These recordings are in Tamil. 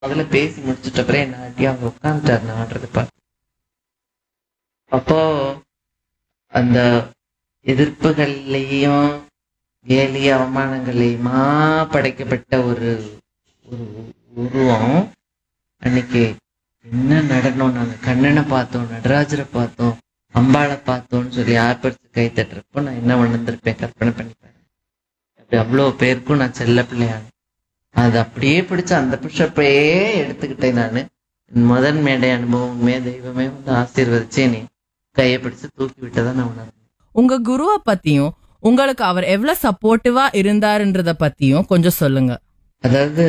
முதல்ல பேசி முடிச்சிட்ட அப்புறம் என்ன ஆட்டி அவங்க உட்காந்துட்டாரு நான் ஆடுறது பார்த்து அப்போ அந்த எதிர்ப்புகள்லையும் கேலி அவமானங்களையுமா படைக்கப்பட்ட ஒரு ஒரு உருவம் அன்னைக்கு என்ன நடனம் நாங்க கண்ணனை பார்த்தோம் நடராஜரை பார்த்தோம் அம்பாளை பார்த்தோம்னு சொல்லி ஆர்ப்பரிச்சு கை தட்டுறப்போ நான் என்ன உணர்ந்திருப்பேன் கற்பனை பண்ணிப்பேன் அப்படி அவ்வளோ பேருக்கும் நான் செல்ல பிள்ளையான அது அப்படியே பிடிச்ச அந்த புஷப்பையே எடுத்துக்கிட்டேன் நான் முதன் மேடை அனுபவம் உண்மையே தெய்வமே வந்து ஆசீர்வதிச்சு என்னை கையை பிடிச்சு தூக்கி விட்டதை நான் உணர்ந்தேன் உங்க குருவை பத்தியும் உங்களுக்கு அவர் எவ்வளவு சப்போர்ட்டிவா இருந்தாருன்றத பத்தியும் கொஞ்சம் சொல்லுங்க அதாவது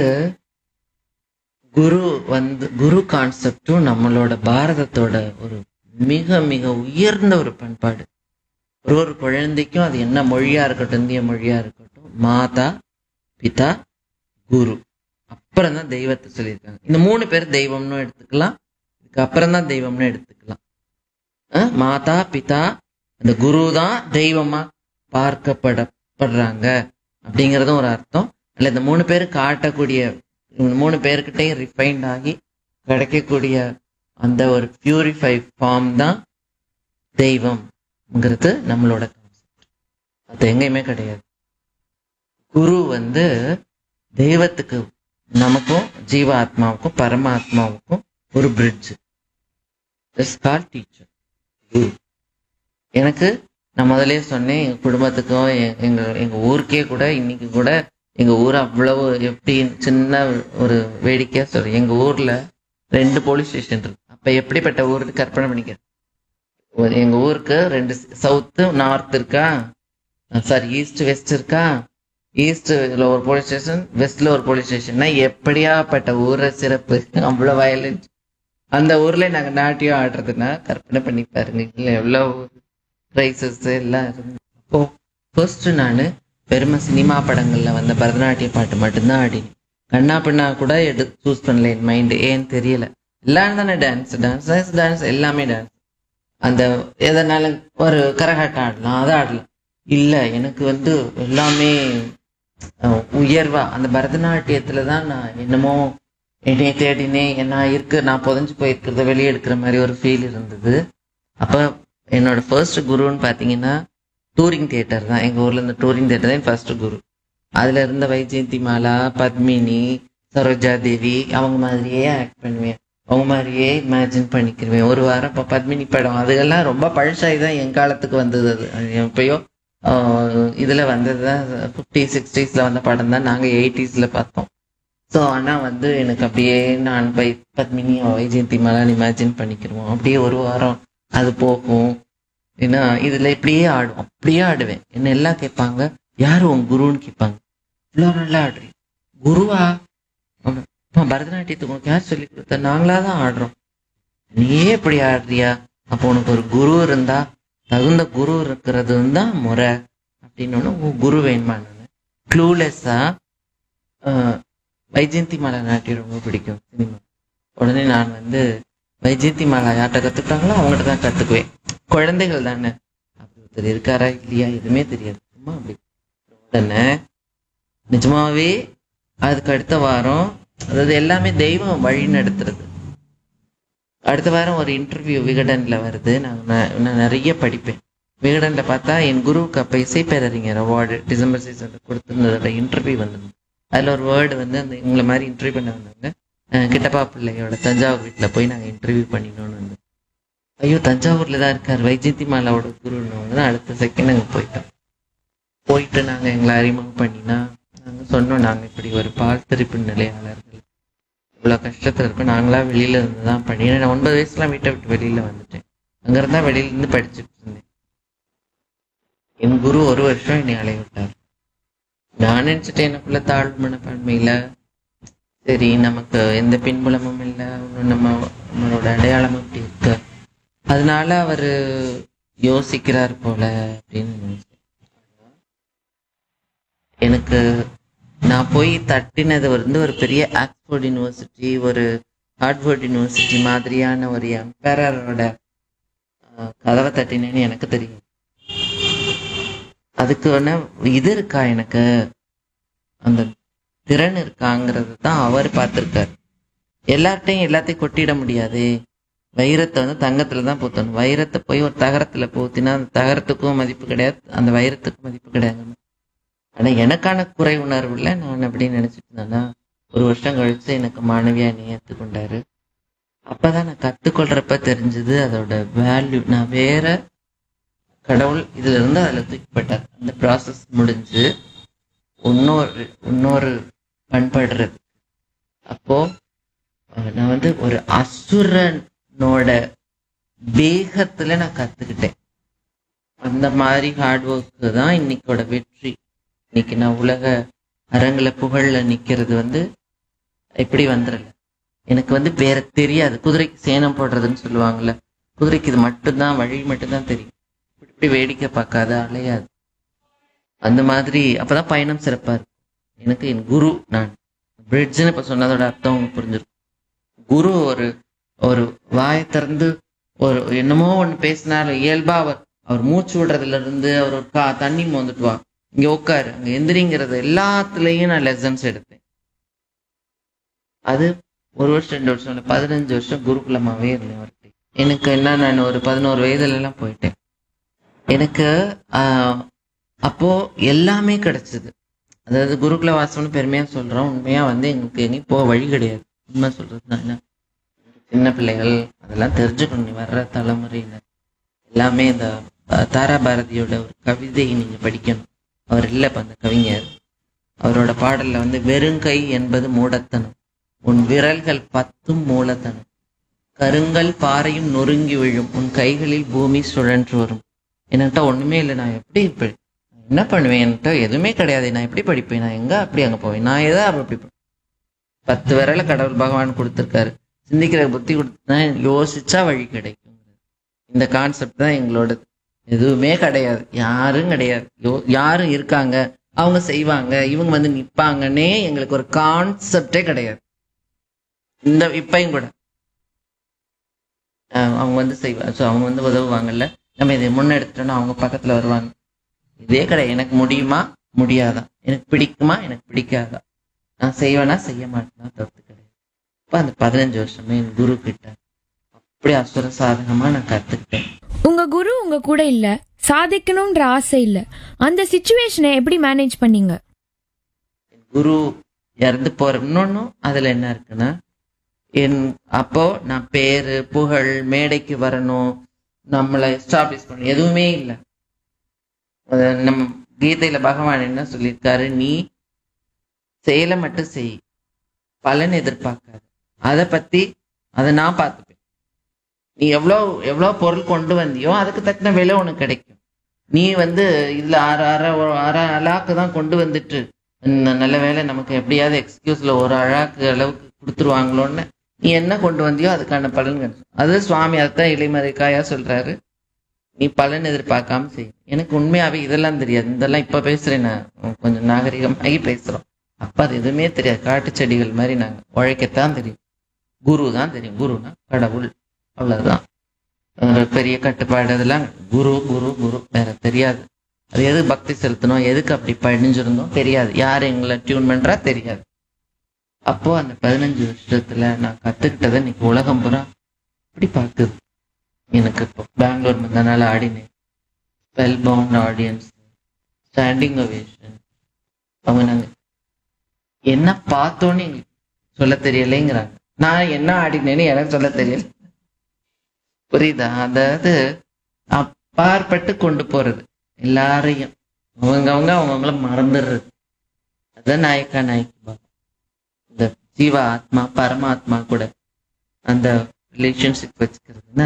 குரு வந்து குரு கான்செப்டும் நம்மளோட பாரதத்தோட ஒரு மிக மிக உயர்ந்த ஒரு பண்பாடு ஒரு ஒரு குழந்தைக்கும் அது என்ன மொழியா இருக்கட்டும் இந்திய மொழியா இருக்கட்டும் மாதா பிதா குரு அப்புறம் தான் தெய்வத்தை சொல்லியிருக்காங்க இந்த மூணு பேர் தெய்வம்னு எடுத்துக்கலாம் இதுக்கு அப்புறம் தான் தெய்வம்னு எடுத்துக்கலாம் அஹ் மாதா பிதா அந்த குரு தான் தெய்வமா பார்க்கப்படப்படுறாங்க அப்படிங்கறதும் ஒரு அர்த்தம் இல்ல இந்த மூணு பேர் காட்டக்கூடிய இந்த மூணு பேருக்கிட்டையும் ரிஃபைண்ட் ஆகி கிடைக்கக்கூடிய அந்த ஒரு பியூரிஃபை ஃபார்ம் தான் தெய்வம்ங்கிறது நம்மளோட கான்செப்ட் அது எங்கேயுமே கிடையாது குரு வந்து தெய்வத்துக்கு நமக்கும் ஜீவாத்மாவுக்கும் பரமாத்மாவுக்கும் ஒரு பிரிட்ஜ் கால் டீச்சர் குரு எனக்கு நான் முதலே சொன்னேன் எங்க குடும்பத்துக்கும் எ- எங்க எங்க ஊருக்கே கூட இன்னைக்கு கூட எங்க ஊர் அவ்வளவு எப்படி சின்ன ஒரு வேடிக்கையா சொல்றேன் எங்க ஊர்ல ரெண்டு போலீஸ் ஸ்டேஷன் இருக்கு அப்ப எப்படிப்பட்ட ஊருக்கு கற்பனை பண்ணிக்க ஒரு- எங்க ஊருக்கு ரெண்டு சவுத்து நார்த் இருக்கா சாரி ஈஸ்ட் வெஸ்ட் இருக்கா ஈஸ்ட்ல ஒரு போலீஸ் ஸ்டேஷன் வெஸ்ட்ல ஒரு போலீஸ் ஸ்டேஷன்னா எப்படியாப்பட்ட ஊர சிறப்பு அவ்வளவு வயலன்ஸ் அந்த ஊர்ல நாங்க நாட்டியம் ஆடுறதுன்னா கற்பனை பண்ணி பாருங்க இல்ல எவ்வளவு ப்ரைசஸ் எல்லாம் இருந்து அப்போ ஃபர்ஸ்ட் நான் பெருமை சினிமா படங்கள்ல வந்த பரதநாட்டிய பாட்டு மட்டும்தான் ஆடினேன் கண்ணா பின்னா கூட எடு சூஸ் பண்ணல என் மைண்ட் ஏன்னு தெரியல எல்லாம் தானே டான்ஸ் டான்ஸ் டான்ஸ் எல்லாமே டான்ஸ் அந்த எதனால ஒரு கரகாட்டம் ஆடலாம் அதை ஆடலாம் இல்ல எனக்கு வந்து எல்லாமே அஹ், உயர்வா அந்த பரதநாட்டியத்துல தான் நான் என்னமோ என்னைய தேடினேன் நான் இருக்கு நான் புதஞ்சு போயிருக்கிறத வெளியே எடுக்கிற மாதிரி ஒரு ஃபீல் இருந்தது அப்ப என்னோட ஃபர்ஸ்ட் குருன்னு பாத்தீங்கன்னா டூரிங் தியேட்டர் தான் எங்க ஊர்ல இந்த டூரிங் தியேட்டர் தான் ஃபர்ஸ்ட் குரு அதுல இருந்த வைஜெயந்தி மாலா பத்மினி சரோஜா தேவி அவங்க மாதிரியே ஆக்ட் பண்ணுவேன் அவங்க மாதிரியே இமேஜின் பண்ணிக்கிருவேன் ஒரு வாரம் இப்போ பத்மினி படம் அதுகெல்லாம் ரொம்ப பழசாகி தான் என் காலத்துக்கு வந்தது அது அது எப்பயோ ஆஹ், இதுல வந்தது தான் ஃபிஃப்டி சிக்ஸ்டீஸ்ல வந்த படம் தான் நாங்க எயிட்டிஸ்ல பார்த்தோம் ஸோ ஆனா வந்து எனக்கு அப்படியே நான் பை பத்மினி வைஜெயந்தி மாலான்னு இமேஜின் பண்ணிக்கிருவோம் அப்படியே ஒரு வாரம் அது போகும் ஏன்னா இதுல இப்படியே ஆடும் அப்படியே ஆடுவேன் என்ன எல்லாம் கேட்பாங்க யாரு உன் குருன்னு கேட்பாங்க இவ்வளோ நல்லா ஆடுறீங்க குருவா ஆமா. அப்பா, பரதநாட்டியத்துக்கு உனக்கு யார் சொல்லி கொடுத்தா நாங்களா தான் ஆடுறோம் நீயே இப்படி ஆடுறியா அப்போ உனக்கு ஒரு குரு இருந்தா தகுந்த குரு இருக்கிறது தான் முறை அப்படின்னு ஒண்ணு, உன் குரு வேணுமா நான் க்ளூலெஸ்ஸா வைஜெயந்தி மாலா நாட்டியம் ரொம்ப பிடிக்கும் சினிமா உடனே நான் வந்து வைஜெயந்தி மாலா யார்கிட்ட கத்துக்கிட்டாங்களோ அவங்ககிட்ட தான் கத்துக்குவேன் குழந்தைகள் தானே அப்படி ஒருத்தர் இருக்காரா இல்லையா எதுவுமே தெரியாது சும்மா அப்படி உடனே நிஜமாவே அதுக்கு அடுத்த வாரம் அதாவது எல்லாமே தெய்வம் வழி நடத்துறது அடுத்த வாரம் ஒரு இன்டர்வியூ விகடன்ல வருது நான் ந- நான் நிறைய படிப்பேன் விகடன்ல பார்த்தா என் குருவுக்கு அப்ப இசைப்பேரறிஞர் அவார்டு டிசம்பர் சீசன்ல கொடுத்திருந்ததோட இன்டர்வியூ வந்தது அதுல ஒரு வேர்டு வந்து அந்த உங்களை மாதிரி இன்டர்வியூ பண்ண வந்தாங்க அஹ் கிட்டப்பா பிள்ளையோட தஞ்சாவூர் வீட்டுல போய் நாங்க இன்டர்வியூ பண்ணினோம்னு வந்து ஐயோ தஞ்சாவூர்ல தான் இருக்கார் வைஜெயந்தி மாலாவோட குருன்னு தான் அடுத்த செகண்ட் நாங்க போயிட்டோம் போயிட்டு நாங்க எங்களை அறிமுகம் பண்ணினா நாங்க சொன்னோம் நாங்க இப்படி ஒரு பால் திரிப்பு நிலையாளர்கள் இவ்வளவு கஷ்டத்துல இருக்கோம் நாங்களா வெளியில இருந்து தான் பண்ணி ஏன்னா நான் ஒன்பது வயசுலாம் வீட்டை விட்டு வெளியில வந்துட்டேன் அங்க இருந்தா வெளியில இருந்து படிச்சுட்டு இருந்தேன் என் குரு ஒரு வருஷம் என்னை அலைய விட்டார் நான் நினைச்சிட்டேன் எனக்குள்ள தாழ்வு மனப்பான்மையில சரி நமக்கு எந்த பின்புலமும் இல்லை ஒன்றும் நம்ம நம்மளோட அடையாளம் அப்படி இருக்கு அதனால அவரு யோசிக்கிறார் போல அப்படின்னு நினைச்சேன் எனக்கு நான் போய் தட்டினது வந்து ஒரு பெரிய ஆக்ஸ்போர்ட் யூனிவர்சிட்டி ஒரு ஹார்ட்வர்ட் யூனிவர்சிட்டி மாதிரியான ஒரு எம்பரரோட கதவை தட்டினேன்னு எனக்கு தெரியும் அதுக்கு வேணா இது இருக்கா எனக்கு அந்த திறன் இருக்காங்கிறது தான் அவர் பார்த்திருக்காரு எல்லார்ட்டையும் எல்லாத்தையும் கொட்டிட முடியாது வைரத்தை வந்து தங்கத்துல தான் பூத்தணும் வைரத்தை போய் ஒரு தகரத்துல பூத்தினா அந்த தகரத்துக்கும் மதிப்பு கிடையாது அந்த வைரத்துக்கும் மதிப்பு கிடையாது ஆனா எனக்கான குறை உணர்வுல நான் அப்படி நினைச்சிட்டு இருந்தேன்னா ஒரு வருஷம் கழிச்சு எனக்கு மாணவியா என்னை ஏத்துக்கொண்டாரு அப்பதான் நான் கத்துக்கொள்றப்ப தெரிஞ்சது அதோட வேல்யூ நான் வேற கடவுள் இதுல இருந்து அதுல தூக்கிப்பட்டார் அந்த ப்ராசஸ் முடிஞ்சு இன்னொரு இன்னொரு பண்படுறது அப்போ அஹ், நான் வந்து ஒரு அசுரனோட வேகத்துல நான் கத்துக்கிட்டேன் அந்த மாதிரி ஹார்ட் ஒர்க்கு தான் இன்னைக்கோட வெற்றி இன்னைக்கு நான் உலக அரங்குல புகழ்ல நிக்கிறது வந்து இப்படி வந்துடல எனக்கு வந்து வேற தெரியாது குதிரைக்கு சேனம் போடுறதுன்னு சொல்லுவாங்கல்ல குதிரைக்கு இது மட்டும்தான் வழி மட்டும்தான் தெரியும் இப்படி இப்படி வேடிக்கை பார்க்காத அலையாது அந்த மாதிரி அப்பதான் பயணம் சிறப்பா இருக்கும் எனக்கு என் குரு நான் பிரிட்ஜ்னு இப்ப சொன்னதோட அர்த்தம் உங்களுக்கு புரிஞ்சிருக்கும் குரு ஒரு ஒரு வாயை திறந்து ஒரு என்னமோ ஒண்ணு பேசினாலும் இயல்பா அவர் அவர் மூச்சு விடுறதுல இருந்து அவர் ஒரு கா தண்ணி மோந்துட்டு வா இங்க உட்காரு அங்க எந்திரிங்கிறது எல்லாத்துலயும் நான் லெசன்ஸ் எடுத்தேன் அது ஒரு வருஷம் ரெண்டு வருஷம் இல்லை பதினஞ்சு வருஷம் குருகுலமாவே இருந்தேன் அவர்கிட்ட எனக்கு என்ன நான் ஒரு பதினோரு வயதுல எல்லாம் போயிட்டேன் எனக்கு ஆஹ், அப்போ எல்லாமே கிடைச்சது அதாவது குருகுல வாசம்னு பெருமையா சொல்றோம் உண்மையா வந்து எங்களுக்கு எங்கேயும் போக வழி கிடையாது உண்மை சொல்றது நான் என்ன சின்ன பிள்ளைகள் அதெல்லாம் தெரிஞ்சுக்கணும் நீ வர்ற தலைமுறையினர் எல்லாமே இந்த அஹ், தாரா பாரதியோட ஒரு கவிதையை நீங்க படிக்கணும் அவர் இல்லை இப்ப அந்த கவிஞர் அவரோட பாடல்ல வந்து வெறுங்கை என்பது மூடத்தனம் உன் விரல்கள் பத்தும் மூலத்தனம் கருங்கல் பாறையும் நொறுங்கி விழும் உன் கைகளில் பூமி சுழன்று வரும் என்கிட்ட ஒண்ணுமே இல்லை நான் எப்படி இப்படி நான் என்ன பண்ணுவேன் என்கிட்ட எதுவுமே கிடையாது நான் எப்படி படிப்பேன் நான் எங்க அப்படி அங்க போவேன் நான் ஏதோ அப்படி ப- பத்து விரல கடவுள் பகவான் கொடுத்திருக்காரு சிந்திக்கிற புத்தி கொடுத்தா யோசிச்சா வழி கிடைக்கும் இந்த கான்செப்ட் தான் எங்களோடது எதுவுமே கிடையாது யாரும் கிடையாது யோ- யாரும் இருக்காங்க அவங்க செய்வாங்க இவங்க வந்து நிப்பாங்கன்னே எங்களுக்கு ஒரு கான்செப்டே கிடையாது இந்த இப்பயும் கூட அஹ் அவங்க வந்து செய்வாங்க ஸோ அவங்க வந்து உதவுவாங்கல்ல நம்ம இதை முன்னெடுத்துட்டோம்னா அவங்க பக்கத்துல வருவாங்க இதே கிடையாது எனக்கு முடியுமா முடியாதா எனக்கு பிடிக்குமா எனக்கு பிடிக்காதா நான் செய்வேனா செய்ய மாட்டேனா தப்பு கிடையாது இப்போ அந்த பதினஞ்சு வருஷமே என் குரு கிட்ட அப்படி அசுர சாதகமா நான் கத்துக்கிட்டேன் உங்க குரு உங்க கூட இல்ல சாதிக்கணும்ன்ற ஆசை இல்ல அந்த சுச்சுவேஷனை எப்படி மேனேஜ் பண்ணீங்க என் குரு இறந்து போற இன்னொன்னும் அதுல என்ன இருக்குன்னா என் அப்போ நான் பேரு புகழ் மேடைக்கு வரணும் நம்மளை எஸ்டாப்ளிஷ் பண்ணணும் எதுவுமே இல்லை நம்ம கீதையில பகவான் என்ன சொல்லியிருக்காரு நீ செயலை மட்டும் செய் பலன் எதிர்பார்க்காது அதை பத்தி அதை நான் பார்த்துப்பேன் நீ எவ்வளோ எவ்வளோ பொருள் கொண்டு வந்தியோ அதுக்கு தக்கன விலை உனக்கு கிடைக்கும் நீ வந்து இதுல அரை அரை ஒரு அரை அலாக்கு தான் கொண்டு வந்துட்டு ந- நல்ல வேளை நமக்கு எப்படியாவது எக்ஸ்கியூஸ்ல ஒரு அழாக்கு அளவுக்கு கொடுத்துருவாங்களோன்னு நீ என்ன கொண்டு வந்தியோ அதுக்கான பலன் கிடைக்கும் அது சுவாமி அதான் இளைமறைக்காயா சொல்றாரு நீ பலன் எதிர்பார்க்காம செய் எனக்கு உண்மையாவே இதெல்லாம் தெரியாது இதெல்லாம் இப்ப பேசுறேன் நான் கொஞ்சம் நாகரிகமாகி பேசுறோம் அப்ப அது எதுவுமே தெரியாது காட்டு செடிகள் மாதிரி நாங்க உழைக்கத்தான் தெரியும் குரு தான் தெரியும் குருனா கடவுள் அவ்வளவுதான் ஒரு பெரிய கட்டுப்பாடு அதெல்லாம் குரு குரு குரு வேற தெரியாது அது எது பக்தி செலுத்தணும் எதுக்கு அப்படி படிஞ்சிருந்தோம் தெரியாது யார் எங்களை டியூன் பண்றா தெரியாது அப்போ அந்த பதினஞ்சு வருஷத்துல நான் கத்துக்கிட்டதை இன்னைக்கு உலகம் பூரா இப்படி பார்க்குது எனக்கு இப்போ பெங்களூர் முந்தா நாள் ஆடினேன் spellbound audience standing ovation அவங்க நாங்க என்ன பார்த்தோன்னு எங்களுக்கு சொல்ல தெரியலைங்கிறாங்க நான் என்ன ஆடினேன்னு எனக்கு சொல்ல தெரியல புரியுதா அதாவது அப்பாற்பட்டு கொண்டு போறது எல்லாரையும் அவங்க அவங்க அவங்கவுங்கள மறந்துடுறது அதான் நாயக்கா நாயக்கி பாவம் இந்த ஜீவ ஆத்மா பரமாத்மா கூட அந்த ரிலேஷன்ஷிப் வச்சுக்கிறதுன்னா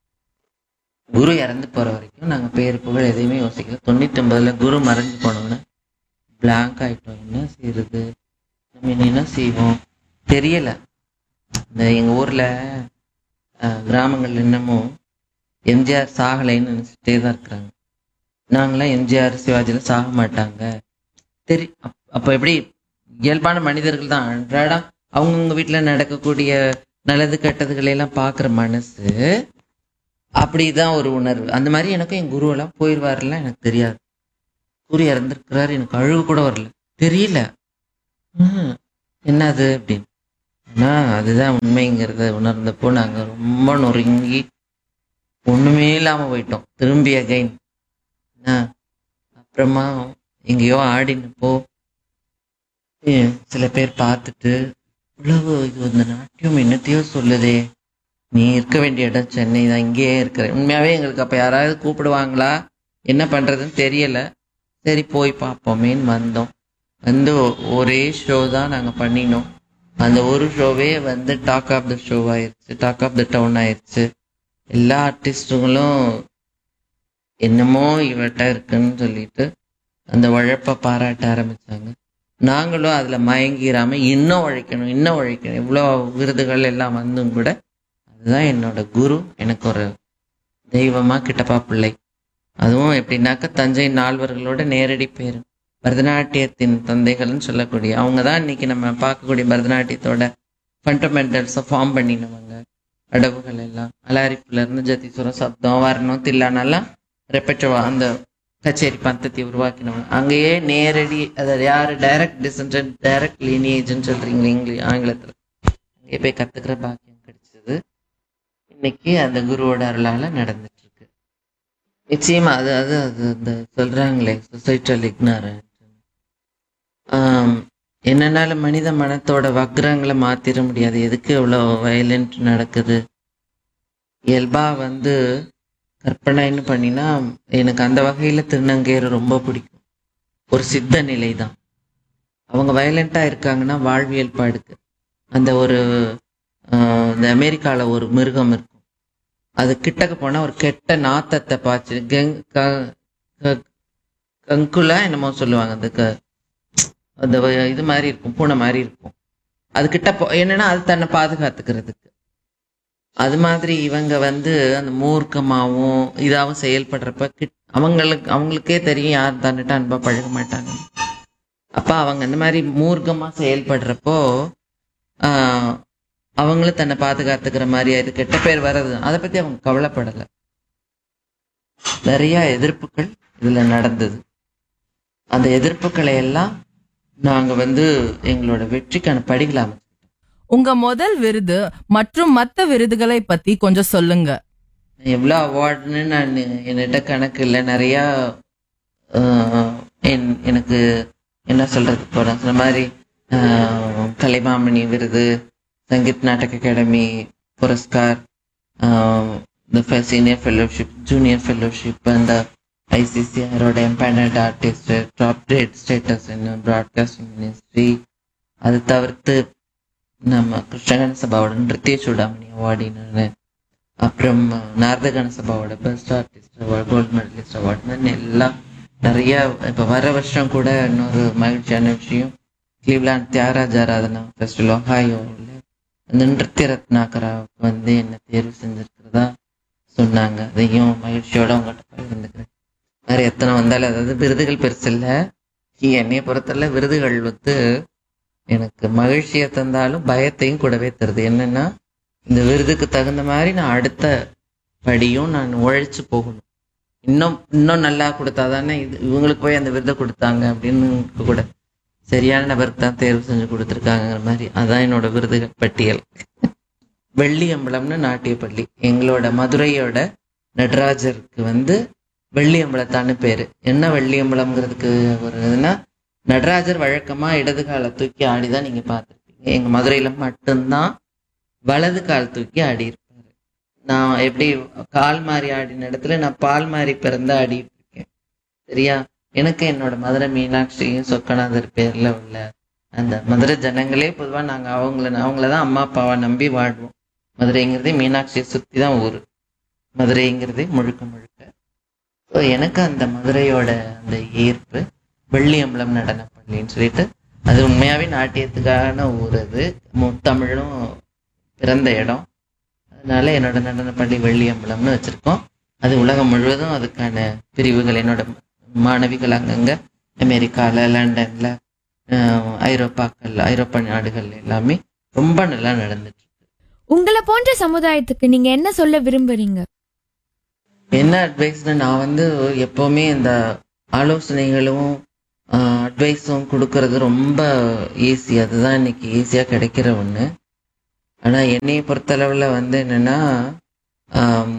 குரு இறந்து போற வரைக்கும் நாங்க பேர் புகழ் எதையுமே யோசிக்கல தொண்ணூத்தி ஒன்பதுல குரு மறைஞ்சு போனோம்னா பிளாங்க் ஆயிட்டோம் என்ன செய்யறது நம்ம இனி என்ன செய்வோம் தெரியல இந்த எங்க ஊர்ல அஹ், கிராமங்கள்ல இன்னமும் எம்ஜிஆர் சாகலைன்னு நினைச்சிட்டே தான் இருக்கிறாங்க நாங்களாம் எம்ஜிஆர் சிவாஜிலாம் சாக மாட்டாங்க தெரி அப்- அப்ப எப்படி இயல்பான மனிதர்கள் தான் அன்றாடம் அவங்கவுங்க வீட்டுல நடக்கக்கூடிய நல்லது கெட்டதுகளை எல்லாம் பாக்குற மனசு அப்படிதான் ஒரு உணர்வு அந்த மாதிரி எனக்கும் என் குருவெல்லாம் போயிடுவாருலாம் எனக்கு தெரியாது குரு இறந்திருக்கிறாரு எனக்கு அழுவு கூட வரல தெரியல ஹம், என்னது அப்படின்னு ஆனா அதுதான் உண்மைங்கிறத உணர்ந்தப்போ நாங்க ரொம்ப நொறுங்கி ஒண்ணுமே இல்லாம போயிட்டோம் திரும்பி அகைன் அப்புறமா எங்கேயோ ஆடினப்போ ஏ- சில பேர் பார்த்துட்டு இவ்வளவு இது இந்த நாட்டியம் என்னத்தையோ சொல்லுதே நீ இருக்க வேண்டிய இடம் சென்னை தான் இங்கேயே இருக்கிற உண்மையாவே எங்களுக்கு அப்ப யாராவது கூப்பிடுவாங்களா என்ன பண்றதுன்னு தெரியல சரி போய் பார்ப்போமேன்னு வந்தோம் வந்து ஒ- ஒரே ஷோ தான் நாங்க பண்ணினோம் அந்த ஒரு ஷோவே வந்து டாக் ஆஃப் த ஷோ ஆயிருச்சு டாக் ஆஃப் த டவுன் ஆயிருச்சு எல்லா ஆர்டிஸ்டுங்களும் என்னமோ இவட்ட இருக்குன்னு சொல்லிட்டு அந்த உழைப்ப பாராட்ட ஆரம்பிச்சாங்க நாங்களும் அதுல மயங்கிராம இன்னும் உழைக்கணும் இன்னும் உழைக்கணும் இவ்வளோ விருதுகள் எல்லாம் வந்தும் கூட அதுதான் என்னோட குரு எனக்கு ஒரு தெய்வமா கிட்டப்பா பிள்ளை அதுவும் எப்படின்னாக்க தஞ்சை நால்வர்களோட நேரடி பேர் பரதநாட்டியத்தின் தந்தைகள்னு சொல்லக்கூடிய அவங்க தான் இன்னைக்கு நம்ம பார்க்கக்கூடிய பரதநாட்டியத்தோட ஃபண்டமெண்டல்ஸை ஃபார்ம் பண்ணினவங்க அடவுகள் எல்லாம் அலாரிப்புல இருந்து ஜதிசுரம் சப்தம் வர்ணம் தில்லானெல்லாம் ரெப்பெட்டவா அந்த கச்சேரி பந்தத்தை உருவாக்கினவங்க அங்கேயே நேரடி அதை யாரு டைரக்ட் டிசன்டன்ட் டைரக்ட் லீனியேஜ்னு சொல்றீங்க இங்கிலீஷ் ஆங்கிலத்துல அங்கேயே போய் கத்துக்கிற பாக்கியம் கிடைச்சது இன்னைக்கு அந்த குருவோட அருளால நடந்துட்டு இருக்கு நிச்சயமா அது அது அது இந்த சொல்றாங்களே சொசைட்டல் இக்னாரன்ட் என்னன்னாலும் மனித மனத்தோட வக்ரங்களை மாத்திர முடியாது எதுக்கு இவ்வளோ வயலண்ட் நடக்குது இயல்பா வந்து கற்பனைன்னு பண்ணினா எனக்கு அந்த வகையில திருநங்கையர் ரொம்ப பிடிக்கும் ஒரு சித்த நிலை தான் அவங்க வயலண்டா இருக்காங்கன்னா வாழ்வியல் பாடுக்கு அந்த ஒரு ஆஹ், இந்த அமெரிக்கால ஒரு மிருகம் இருக்கும் அது கிட்டக்க போனா ஒரு கெட்ட நாத்தத்தை பாய்ச்சி கெங் க- க- கங்குலா என்னமோ சொல்லுவாங்க அந்த க- அந்த வ- இது மாதிரி இருக்கும் பூனை மாதிரி இருக்கும் அது கிட்ட போ என்னன்னா அது தன்னை பாதுகாத்துக்கிறதுக்கு அது மாதிரி இவங்க வந்து அந்த மூர்க்கமாவும் இதாவும் செயல்படுறப்ப கிட் அவங்களுக்கு அவங்களுக்கே தெரியும் யார் தன்னிட்ட அன்பா பழக மாட்டாங்க அப்ப அவங்க இந்த மாதிரி மூர்க்கமா செயல்படுறப்போ ஆஹ், அவங்களும் தன்னை பாதுகாத்துக்கிற மாதிரி அது கெட்ட பேர் வர்றது அதை பத்தி அவங்க கவலைப்படல நிறைய எதிர்ப்புகள் இதுல நடந்தது அந்த எதிர்ப்புகளை எல்லாம் நாங்க வந்து எங்களோட வெற்றிக்கான படிகளை அமைச்சோம் உங்க முதல் விருது மற்றும் மத்த விருதுகளை பத்தி கொஞ்சம் சொல்லுங்க எவ்வளோ அவார்டுன்னு நான் என்கிட்ட கணக்கு இல்லை நிறையா ஆஹ், என்- எனக்கு என்ன சொல்றது இப்போ நான் சொன்ன மாதிரி ஆஹ், கலைமாமணி விருது Sangeet Natak academy Puraskar the senior fellowship junior fellowship அந்த ஐசிசிஆரோட empanelled artist top grade status in broadcasting ministry அது தவிர்த்து நம்ம கிருஷ்ணகண சபாவோட நிருத்திய சூடாமணி அவார்டின்னு அப்புறம் நாரதகண சபாவோட best artist award gold medalist award எல்லாம் நிறைய இப்போ வர வருஷம் கூட இன்னொரு மகிழ்ச்சியான விஷயம் கிளீவ்லாண்ட் தியாகராஜ ஆராதனா ஃபெஸ்டிவல் ஒஹாயோவில் அந்த நிருத்திய ரத்னாகராவுக்கு வந்து என்ன தேர்வு செஞ்சிருக்கிறதா சொன்னாங்க அதையும் மகிழ்ச்சியோட உங்கள்கிட்ட பகிர்ந்துக்கிறேன் வேற எத்தனை வந்தாலும் அதாவது விருதுகள் பெருசு இல்லை என்னைய பொறுத்தவரை விருதுகள் வந்து எனக்கு மகிழ்ச்சியை தந்தாலும் பயத்தையும் கூடவே தருது என்னன்னா இந்த விருதுக்கு தகுந்த மாதிரி நான் அடுத்த படியும் நான் உழைச்சு போகணும் இன்னும் இன்னும் நல்லா கொடுத்தாதானே இது இவங்களுக்கு போய் அந்த விருதை கொடுத்தாங்க அப்படின்னு கூட சரியான நபருக்கு தான் தேர்வு செஞ்சு கொடுத்துருக்காங்கிற மாதிரி அதான் என்னோட விருதுகள் பட்டியல் வெள்ளி அம்பலம்னு நாட்டிய பள்ளி எங்களோட மதுரையோட நடராஜருக்கு வந்து வெள்ளி அம்பலத்தான்னு பேரு என்ன வெள்ளி அம்பலம்ங்கிறதுக்கு ஒரு இதுன்னா நடராஜர் வழக்கமா இடது காலை தூக்கி ஆடிதான் நீங்க பார்த்திருப்பீங்க எங்க மதுரையில மட்டும்தான் வலது கால் தூக்கி ஆடி இருப்பாரு நான் எப்படி கால் மாறி ஆடின இடத்துல நான் பால் மாறி பிறந்து ஆடிட்டு இருக்கேன் சரியா எனக்கு என்னோட மதுரை மீனாட்சியும் சொக்கநாதர் பேர்ல உள்ள அந்த மதுரை ஜனங்களே பொதுவா நாங்க அவங்கள அவங்களதான் அம்மா அப்பாவை நம்பி வாழ்வோம் மதுரைங்கிறதே மீனாட்சியை சுத்தி தான் ஊரு மதுரைங்கிறதே முழுக்க முழுக்க So, எனக்கு அந்த மதுரையோட அந்த ஈர்ப்பு வெள்ளியம்பலம் நடன பள்ளின்னு சொல்லிட்டு அது உண்மையாவே நாட்டியத்துக்கான ஊர் அது முத்தமிழும் பிறந்த இடம் அதனால என்னோட நடன பள்ளி வெள்ளியம்பலம்னு வச்சிருக்கோம் அது உலகம் முழுவதும் அதுக்கான பிரிவுகள் என்னோட மாணவிகள் அங்கங்க அமெரிக்கால லண்டன்ல அஹ், ஐரோப்பாக்கள் ஐரோப்பா நாடுகள் எல்லாமே ரொம்ப நல்லா நடந்துட்டு இருக்கு உங்களை போன்ற சமுதாயத்துக்கு நீங்க என்ன சொல்ல விரும்புறீங்க என்ன அட்வைஸ்னா நான் வந்து எப்பவுமே இந்த ஆலோசனைகளும் அட்வைஸும் கொடுக்கறது ரொம்ப ஈஸி அதுதான் இன்னைக்கு ஈஸியா கிடைக்கிற ஒண்ணு ஆனா என்னைய பொறுத்தளவுல வந்து என்னன்னா ஆம்,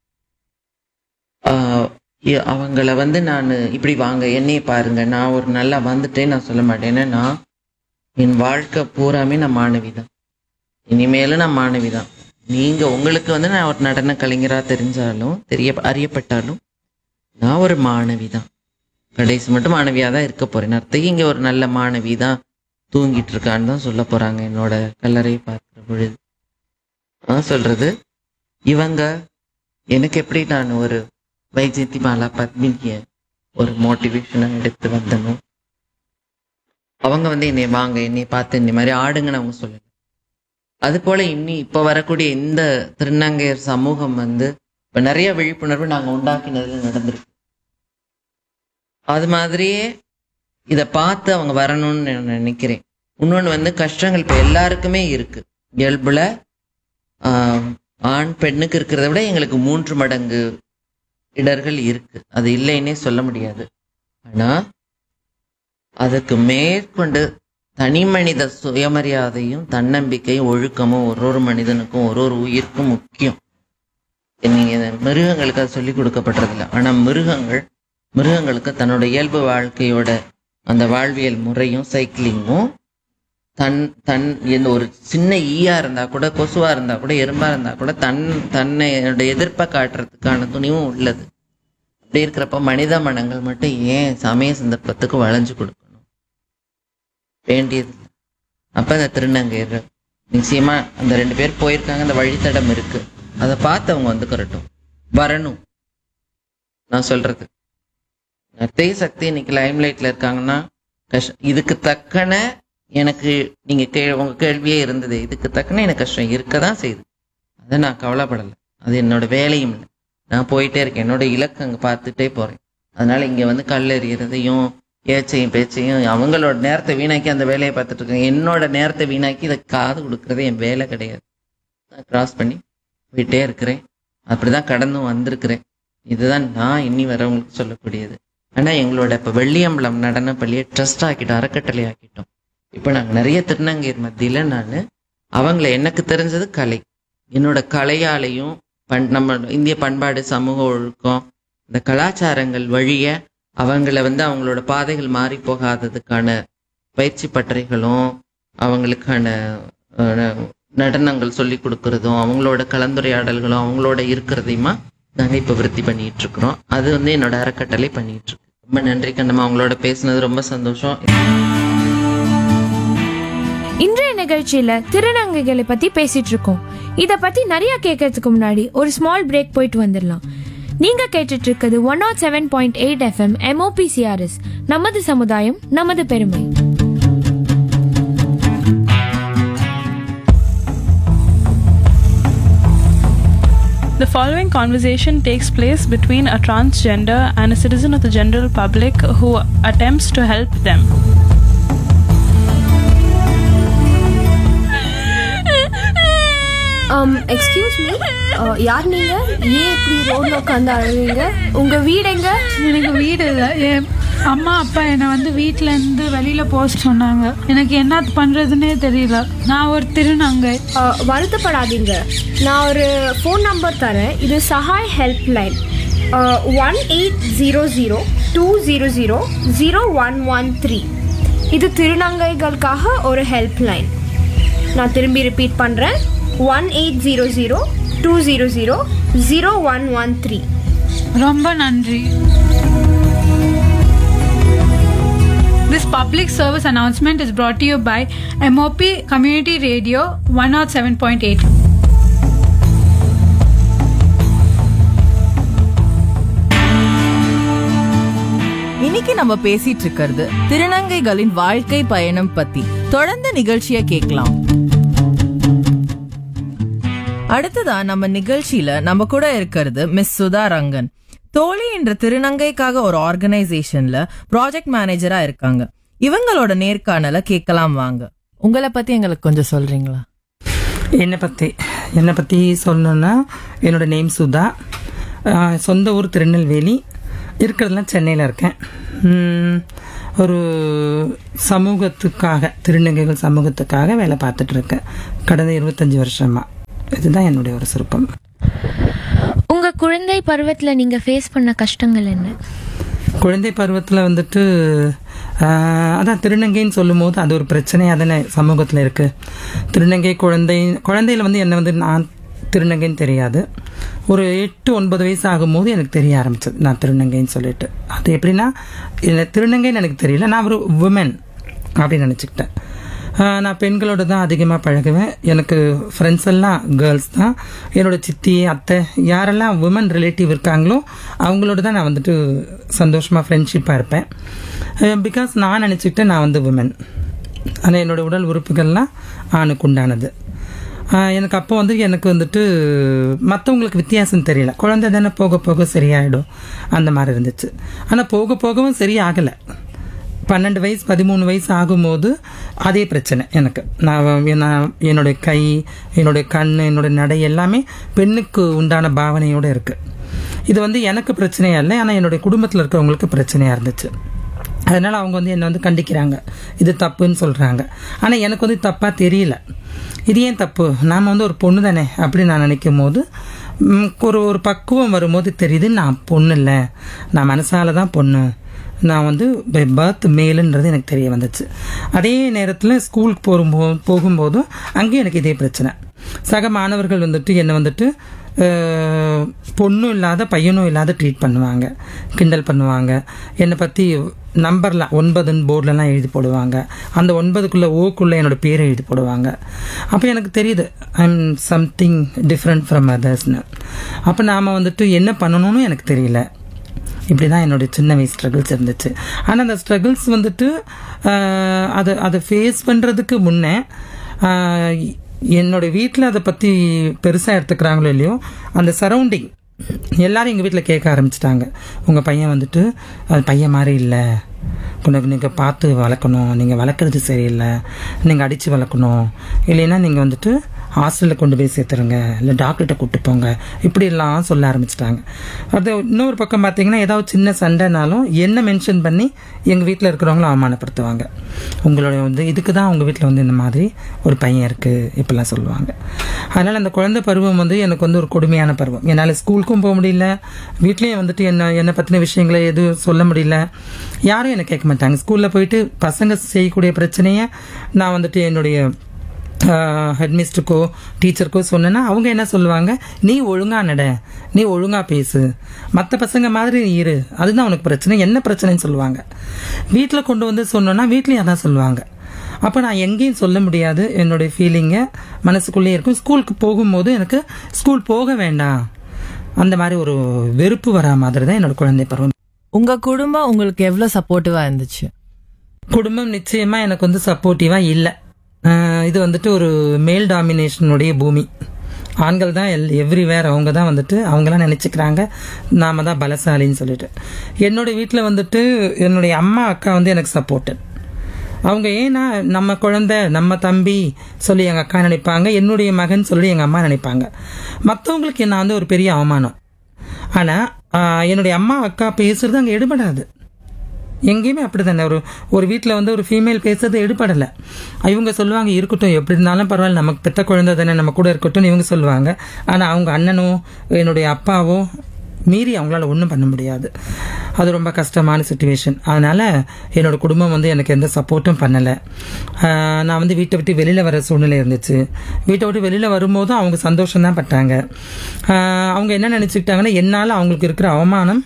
ஆஹ், இ- அவங்கள வந்து நான் இப்படி வாங்க என்னைய பாருங்க நான் ஒரு நல்லா வந்துட்டேன் நான் சொல்ல மாட்டேன் ஏன்னா என் வாழ்க்கை பூராமே நான் மாணவி தான் இனிமேலும் நான் மாணவி தான் நீங்க உங்களுக்கு வந்து நான் ஒரு நடன கலைஞரா தெரிஞ்சாலும் தெரிய அறியப்பட்டாலும் நான் ஒரு மாணவி தான் கடைசி மட்டும் மாணவியா தான் இருக்க போறேன் நர்த்தகி இங்க ஒரு நல்ல மாணவி தான் தூங்கிட்டு இருக்கான்னு தான் சொல்ல போறாங்க என்னோட கல்லறையை பார்க்கிற பொழுது நான் சொல்றது இவங்க எனக்கு எப்படி நான் ஒரு வைஜெயந்தி மாலா பத்மினிய ஒரு மோட்டிவேஷனை எடுத்து வந்தனும் அவங்க வந்து என்னை வாங்க என்னை பார்த்து இந்த மாதிரி ஆடுங்கன்னு அவங்க சொல்லல அது போல இன்னி இப்ப வரக்கூடிய இந்த திருநங்கையர் சமூகம் வந்து இப்ப நிறைய விழிப்புணர்வு நாங்க உண்டாக்கினதுல நடந்திருக்கு அது மாதிரியே இத பார்த்து அவங்க வரணும்னு நான் நினைக்கிறேன் இன்னொன்று வந்து கஷ்டங்கள் இப்போ எல்லாருக்குமே இருக்கு இயல்புல ஆஹ், ஆண் பெண்ணுக்கு இருக்கிறத விட எங்களுக்கு மூன்று மடங்கு இடர்கள் இருக்கு அது இல்லைன்னே சொல்ல முடியாது ஆனா அதுக்கு மேற்கொண்டு தனி மனித சுயமரியாதையும் தன்னம்பிக்கையும் ஒழுக்கமும் ஒரு ஒரு மனிதனுக்கும் ஒரு ஒரு உயிருக்கும் முக்கியம் நீங்க இந்த மிருகங்களுக்கு அது சொல்லி கொடுக்கப்பட்டதில்லை ஆனா மிருகங்கள் மிருகங்களுக்கு தன்னோட இயல்பு வாழ்க்கையோட அந்த வாழ்வியல் முறையும் சைக்கிளிங்கும் தன் தன் எந்த ஒரு சின்ன ஈயா இருந்தா கூட கொசுவா இருந்தா கூட எறும்பா இருந்தா கூட தன் தன்னையோட எதிர்ப்பை காட்டுறதுக்கான துணிவும் உள்ளது அப்படி இருக்கிறப்ப மனித மனங்கள் மட்டும் ஏன் சமய சந்தர்ப்பத்துக்கு வளைஞ்சு கொடுக்கணும் வேண்டியது இல்லை. அப்ப அந்த திருநங்கையர்கள் நிச்சயமா அந்த ரெண்டு பேர் போயிருக்காங்க அந்த வழித்தடம் இருக்கு அதை பார்த்து அவங்க வந்துக்கிறட்டும் வரணும் நான் சொல்றது நர்த்தகி சக்தி இன்னைக்கு லைம் லைட்ல இருக்காங்கன்னா கஷ்டம் இதுக்கு தக்கன எனக்கு நீங்க கே உங்க கேள்வியே இருந்தது இதுக்கு தக்கன எனக்கு கஷ்டம் இருக்க தான் செய்யுது அதை நான் கவலைப்படலை அது என்னோட வேலையும் இல்லை நான் போயிட்டே இருக்கேன் என்னோட இலக்கு அங்கே பார்த்துட்டே போறேன் அதனால இங்க வந்து கல் எறியறதையும் ஏச்சையும் பேச்சையும் அவங்களோட நேரத்தை வீணாக்கி அந்த வேலையை பார்த்துட்டு இருக்கேன் என்னோட நேரத்தை வீணாக்கி இதை காது கொடுக்கறது என் வேலை கிடையாது நான் கிராஸ் பண்ணி போயிட்டே இருக்கிறேன் அப்படிதான் கடந்தும் வந்திருக்கிறேன் இதுதான் நான் இன்னி வரவங்களுக்கு சொல்லக்கூடியது ஆனா எங்களோட இப்ப வெள்ளியம்பலம் நடன பள்ளியை ட்ரஸ்ட் ஆக்கிட்டோம் அறக்கட்டளை ஆக்கிட்டோம் இப்ப நாங்க நிறைய திருநங்கையர் மத்தியில நான் அவங்கள எனக்கு தெரிஞ்சது கலை என்னோட கலையாலையும் பண் நம்ம இந்திய பண்பாடு சமூக ஒழுக்கம் இந்த கலாச்சாரங்கள் வழிய அவங்கள வந்து அவங்களோட பாதைகள் மாறி போகாததுக்கான பயிற்சி பட்டறைகளும் அவங்களுக்கான அஹ், நடனங்கள் சொல்லி கொடுக்கறதும் அவங்களோட கலந்துரையாடல்களும் அவங்களோட இருக்கிறதையுமா நாங்க இப்ப விருத்தி பண்ணிட்டு இருக்கிறோம் அது வந்து என்னோட அறக்கட்டளை பண்ணிட்டு இருக்கு ரொம்ப நன்றி கண்ணம்மா அவங்களோட பேசுனது ரொம்ப சந்தோஷம் இன்றைய நிகழ்ச்சியில திருநங்கைகளை பத்தி பேசிட்டு இருக்கோம் இத பத்தி நிறைய கேட்கறதுக்கு முன்னாடி ஒரு ஸ்மால் பிரேக் போயிட்டு வந்துடலாம் நீங்க கேட்டுட்டு இருக்கிறது one not seven point eight FM MOPCRS நமது சமுதாயம் நமது பெருமை The following conversation takes place between a transgender and a citizen of the general public who attempts to help them. Excuse me யார் நீங்க ஏன் இப்படி ரோட்ல உட்காந்து அழுவீங்க உங்க வீடு எங்க எனக்கு வீடு இல்லை என் அம்மா அப்பா என்னை வந்து வீட்ல இருந்து வெளியில போக சொன்னாங்க எனக்கு என்ன பண்றதுன்னே தெரியல நான் ஒரு திருநங்கை அஹ், வருத்தப்படாதீங்க நான் ஒரு ஃபோன் நம்பர் தரேன் இது Sahai help line one eight zero zero two zero zero zero one one three இது திருநங்கைகளுக்காக ஒரு ஹெல்ப் லைன் நான் திரும்பி ரிப்பீட் பண்ணுறேன் one eight zero zero two zero zero zero one one three ரொம்ப நன்றி This public service announcement is brought to you by MOP Community Radio 107.8. இன்னைக்கு நம்ம பேசிட்டு இருக்கிறது திருநங்கைகளின் வாழ்க்கை பயணம் பத்தி தொடர்ந்து நிகழ்ச்சியை கேட்கலாம் அடுத்ததா நம்ம நிகழ்ச்சியில நம்ம கூட இருக்கிறது மிஸ் சுதா ரங்கன் தோழி என்ற திருநங்கைக்காக ஒரு ஆர்கனைசேஷன்ல ப்ராஜெக்ட் மேனேஜரா இருக்காங்க இவங்களோட நேர்காணல கேட்கலாம் வாங்க உங்களை பத்தி எங்களுக்கு கொஞ்சம் சொல்றீங்களா என்னை பற்றி என்னை பற்றி சொல்லணுன்னா என்னோட நேம் சுதா ஆஹ் சொந்த ஊர் திருநெல்வேலி இருக்கிறதெல்லாம் சென்னையில் இருக்கேன் உம், ஒரு சமூகத்துக்காக திருநங்கைகள் சமூகத்துக்காக வேலை பார்த்துட்டு இருக்கேன் கடந்த இருபத்தஞ்சி வருஷமா இதுதான் என்னுடைய ஒரு சுருக்கம் உங்க குழந்தை பருவத்துல நீங்க ஃபேஸ் பண்ண கஷ்டங்கள் என்ன குழந்தை பருவத்தில் வந்துட்டு ஆஹ், அதான் திருநங்கைன்னு சொல்லும்போது அது ஒரு பிரச்சனையாக தானே சமூகத்தில் இருக்குது திருநங்கை குழந்தை குழந்தையில வந்து என்ன வந்து நான் திருநங்கைன்னு தெரியாது ஒரு எட்டு ஒன்பது வயசு ஆகும்போது எனக்கு தெரிய ஆரம்பிச்சது நான் திருநங்கைன்னு சொல்லிட்டு அது எப்படின்னா எனக்கு திருநங்கைன்னு எனக்கு தெரியல நான் ஒரு உமன் அப்படின்னு நினச்சிக்கிட்டேன் ஆஹ் நான் பெண்களோட தான் அதிகமாக பழகுவேன் எனக்கு ஃப்ரெண்ட்ஸ் எல்லாம் கேர்ள்ஸ் தான் என்னோட சித்தி அத்தை யாரெல்லாம் உமன் ரிலேட்டிவ் இருக்காங்களோ அவங்களோட தான் நான் வந்துட்டு சந்தோஷமாக ஃப்ரெண்ட்ஷிப்பாக இருப்பேன் பிகாஸ் நான் நினச்சிக்கிட்டேன் நான் வந்து உமன் ஆனால் என்னோட உடல் உறுப்புகள்லாம் ஆணுக்கு உண்டானது ஆஹ் எனக்கு அப்போ வந்து எனக்கு வந்துட்டு மற்றவங்களுக்கு வித்தியாசம் தெரியல குழந்தை தானே போக போக சரியாயிடும் அந்த மாதிரி இருந்துச்சு ஆனால் போக போகவும் சரியாகலை பன்னெண்டு வயசு பதிமூணு வயசு ஆகும்போது அதே பிரச்சனை எனக்கு நான் நான் என்னுடைய கை என்னுடைய கண் என்னுடைய நடை எல்லாமே பெண்ணுக்கு உண்டான பாவனையோடு இருக்கு இது வந்து எனக்கு பிரச்சனையா இல்லை ஆனால் என்னுடைய குடும்பத்தில் இருக்கிறவங்களுக்கு பிரச்சனையா இருந்துச்சு அதனால அவங்க வந்து என்னை வந்து கண்டிக்கிறாங்க இது தப்புன்னு சொல்றாங்க ஆனால் எனக்கு வந்து தப்பா தெரியல இது ஏன் தப்பு நாம வந்து ஒரு பொண்ணு தானே அப்படின்னு நான் நினைக்கும் போது ம், ஒரு ஒரு பக்குவம் வரும்போது தெரியுது நான் பொண்ணு இல்லை நான் மனசால தான் பொண்ணு நான் வந்து பர்த் மேலுன்றது எனக்கு தெரிய வந்துச்சு அதே நேரத்தில் ஸ்கூலுக்கு போகும்போ போகும்போதும் அங்கேயும் எனக்கு இதே பிரச்சனை சக மாணவர்கள் வந்துட்டு என்னை வந்துட்டு அஹ், பொண்ணும் இல்லாத பையனும் இல்லாத ட்ரீட் பண்ணுவாங்க கிண்டல் பண்ணுவாங்க என்னை பற்றி நம்பர்லாம் ஒன்பதுன்னு போர்ட்லலாம் எழுதி போடுவாங்க அந்த ஒன்பதுக்குள்ள ஓக்குள்ள என்னோட பேரை எழுதி போடுவாங்க அப்போ எனக்கு தெரியுது I am something different from அதர்ஸ்னு அப்போ நாம் வந்துட்டு என்ன பண்ணணும்னு எனக்கு தெரியல இப்படி தான் என்னுடைய சின்ன வயசு ஸ்ட்ரகிள்ஸ் இருந்துச்சு ஆனால் அந்த ஸ்ட்ரகிள்ஸ் வந்துட்டு ஆஹ், அதை அதை ஃபேஸ் பண்ணுறதுக்கு முன்னே ஆஹ், என்னோட வீட்டில் அதை பற்றி பெருசாக எடுத்துக்கிறாங்களோ இல்லையோ அந்த சரௌண்டிங் எல்லாரும் எங்கள் வீட்டில் கேட்க ஆரம்பிச்சிட்டாங்க உங்கள் பையன் வந்துட்டு அது பையன் மாதிரி இல்லை உனக்கு நீங்கள் பார்த்து வளர்க்கணும் நீங்கள் வளர்க்குறது சரியில்லை நீங்கள் அடித்து வளர்க்கணும் இல்லைன்னா நீங்கள் வந்துட்டு ஹாஸ்டலில் கொண்டு போய் சேர்த்துருங்க இல்லை டாக்டர்கிட்ட கூப்பிட்டு போங்க இப்படி எல்லாம் சொல்ல ஆரம்பிச்சிட்டாங்க அது இன்னொரு பக்கம் பார்த்தீங்கன்னா ஏதாவது சின்ன சண்டைனாலும் என்ன மென்ஷன் பண்ணி எங்கள் வீட்டில் இருக்கிறவங்களும் அவமானப்படுத்துவாங்க உங்களோட வந்து இதுக்கு தான் உங்கள் வீட்டில் வந்து இந்த மாதிரி ஒரு பையன் இருக்குது இப்படிலாம் சொல்லுவாங்க அதனால் அந்த குழந்தை பருவம் வந்து எனக்கு வந்து ஒரு கொடுமையான பருவம் என்னால் ஸ்கூலுக்கும் போக முடியல வீட்லேயும் வந்துட்டு என்ன என்னை பற்றின விஷயங்களை எதுவும் சொல்ல முடியல யாரும் என்னை கேட்க மாட்டாங்க ஸ்கூலில் போயிட்டு பசங்க செய்யக்கூடிய பிரச்சனையை நான் வந்துட்டு என்னுடைய ஹெட்மிஸ்டருக்கோ டீச்சருக்கோ சொன்னேன்னா அவங்க என்ன சொல்லுவாங்க நீ ஒழுங்கா நட நீ ஒழுங்கா பேசு மற்ற பசங்க மாதிரி நீ இரு அதுதான் உனக்கு பிரச்சனை என்ன பிரச்சனைன்னு சொல்லுவாங்க வீட்டில் கொண்டு வந்து சொன்னோன்னா வீட்லேயும் அதான் சொல்லுவாங்க அப்போ நான் எங்கேயும் சொல்ல முடியாது என்னுடைய ஃபீலிங்கை மனசுக்குள்ளேயே இருக்கும் ஸ்கூலுக்கு போகும்போது எனக்கு ஸ்கூல் போக வேண்டாம் அந்த மாதிரி ஒரு வெறுப்பு வரா மாதிரி தான் என்னோட குழந்தை பருவம் உங்க குடும்பம் உங்களுக்கு எவ்வளவு சப்போர்ட்டிவா இருந்துச்சு குடும்பம் நிச்சயமா எனக்கு வந்து சப்போர்ட்டிவா இல்லை இது வந்துட்டு ஒரு மேல் டாமினேஷனுடைய பூமி ஆண்கள் தான் எல் எவ்ரிவேர் அவங்க தான் வந்துட்டு அவங்களாம் நினச்சிக்கிறாங்க நாம தான் பலசாலின்னு சொல்லிட்டு என்னோட வீட்டில் வந்துட்டு என்னுடைய அம்மா அக்கா வந்து எனக்கு சப்போர்ட்டட் அவங்க ஏன்னா நம்ம குழந்தை நம்ம தம்பி சொல்லி எங்கள் அக்கா நினைப்பாங்க என்னுடைய மகன் சொல்லி எங்கள் அம்மா நினைப்பாங்க மற்றவங்களுக்கு நான் வந்து ஒரு பெரிய அவமானம் ஆனால் என்னுடைய அம்மா அக்கா பேசுறது அங்கே எடுபடாது எங்கேயுமே அப்படிதானே ஒரு ஒரு வீட்டில் வந்து ஒரு ஃபீமேல் பேசுறது எடுபடலை இவங்க சொல்லுவாங்க இருக்கட்டும் எப்படி இருந்தாலும் பரவாயில்ல நமக்கு பெத்த குழந்தை தானே நம்ம கூட இருக்கட்டும்னு இவங்க சொல்லுவாங்க ஆனால் அவங்க அண்ணனோ என்னுடைய அப்பாவோ மீறி அவங்களால ஒன்றும் பண்ண முடியாது அது ரொம்ப கஷ்டமான சுச்சுவேஷன் அதனால என்னோட குடும்பம் வந்து எனக்கு எந்த சப்போர்ட்டும் பண்ணலை ஆஹ் நான் வந்து வீட்டை விட்டு வெளியில் வர சூழ்நிலை இருந்துச்சு வீட்டை விட்டு வெளியில் வரும்போதும் அவங்க சந்தோஷம் தான் பட்டாங்க ஆஹ் அவங்க என்ன நினச்சிக்கிட்டாங்கன்னா என்னால் அவங்களுக்கு இருக்கிற அவமானம்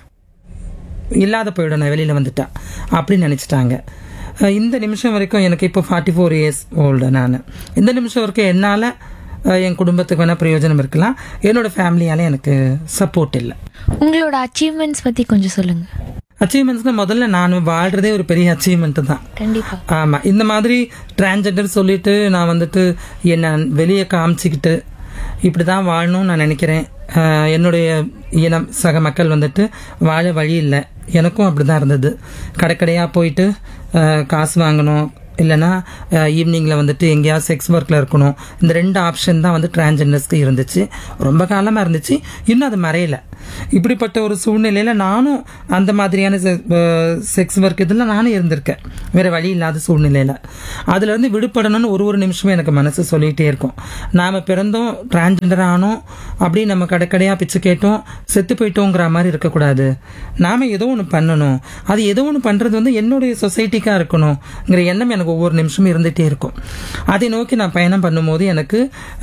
இல்லாத போயிடும் நான் வெளியில் வந்துட்டா அப்படின்னு நினச்சிட்டாங்க அஹ் இந்த நிமிஷம் வரைக்கும் எனக்கு இப்போ ஃபார்ட்டி ஃபோர் இயர்ஸ் ஓல்டு நான் இந்த நிமிஷம் வரைக்கும் என்னால் என் குடும்பத்துக்கு வேணால் பிரயோஜனம் இருக்கலாம் என்னோட ஃபேமிலியால எனக்கு சப்போர்ட் இல்லை உங்களோட அச்சீவ்மெண்ட்ஸ் பத்தி கொஞ்சம் சொல்லுங்க அச்சீவ்மெண்ட்ஸ்னா முதல்ல நான் வாழ்றதே ஒரு பெரிய அச்சீவ்மெண்ட் தான் கண்டிப்பா ஆமா இந்த மாதிரி டிரான்ஜெண்டர் சொல்லிட்டு நான் வந்துட்டு என்ன வெளியே காமிச்சிக்கிட்டு இப்படிதான் வாழணும்னு நான் நினைக்கிறேன் ஆஹ் என்னுடைய இனம் சக மக்கள் வந்துட்டு வாழ வழி இல்லை எனக்கும் அப்படிதான் இருந்தது கடைக்கடையா போயிட்டு ஆஹ் காசு வாங்கணும் இல்லைன்னா ஈவினிங்கில் வந்துட்டு எங்கேயாவது செக்ஸ் ஒர்க்கில் இருக்கணும் இந்த ரெண்டு ஆப்ஷன் தான் வந்து டிரான்ஜெண்டர்ஸ்க்கு இருந்துச்சு ரொம்ப காலமாக இருந்துச்சு இன்னும் அது மறையல இப்படிப்பட்ட ஒரு சூழ்நிலையில நானும் அந்த மாதிரியான செக்ஸ் ஒர்க் இதில் நானும் இருந்திருக்கேன் வேற வழி இல்லாத சூழ்நிலையில அதுல இருந்து விடுபடணும்னு ஒரு ஒரு நிமிஷமும் எனக்கு மனசு சொல்லிட்டே இருக்கும் நாம பிறந்தோம் டிரான்ஜெண்டர் ஆனோம் அப்படி நம்ம கடைக்கடையா பிச்சு கேட்டோம் செத்து போயிட்டோங்கிற மாதிரி இருக்கக்கூடாது நாம ஏதோ ஒன்று பண்ணணும் அது ஏதோ ஒன்று பண்றது வந்து என்னுடைய சொசைட்டிக்கா இருக்கணுங்கிற எண்ணம் எனக்கு ஒவ்வொரு நிமிஷமும் இருந்துட்டே இருக்கும் அதை நோக்கி நான் பயணம் பண்ணும்போது எனக்கு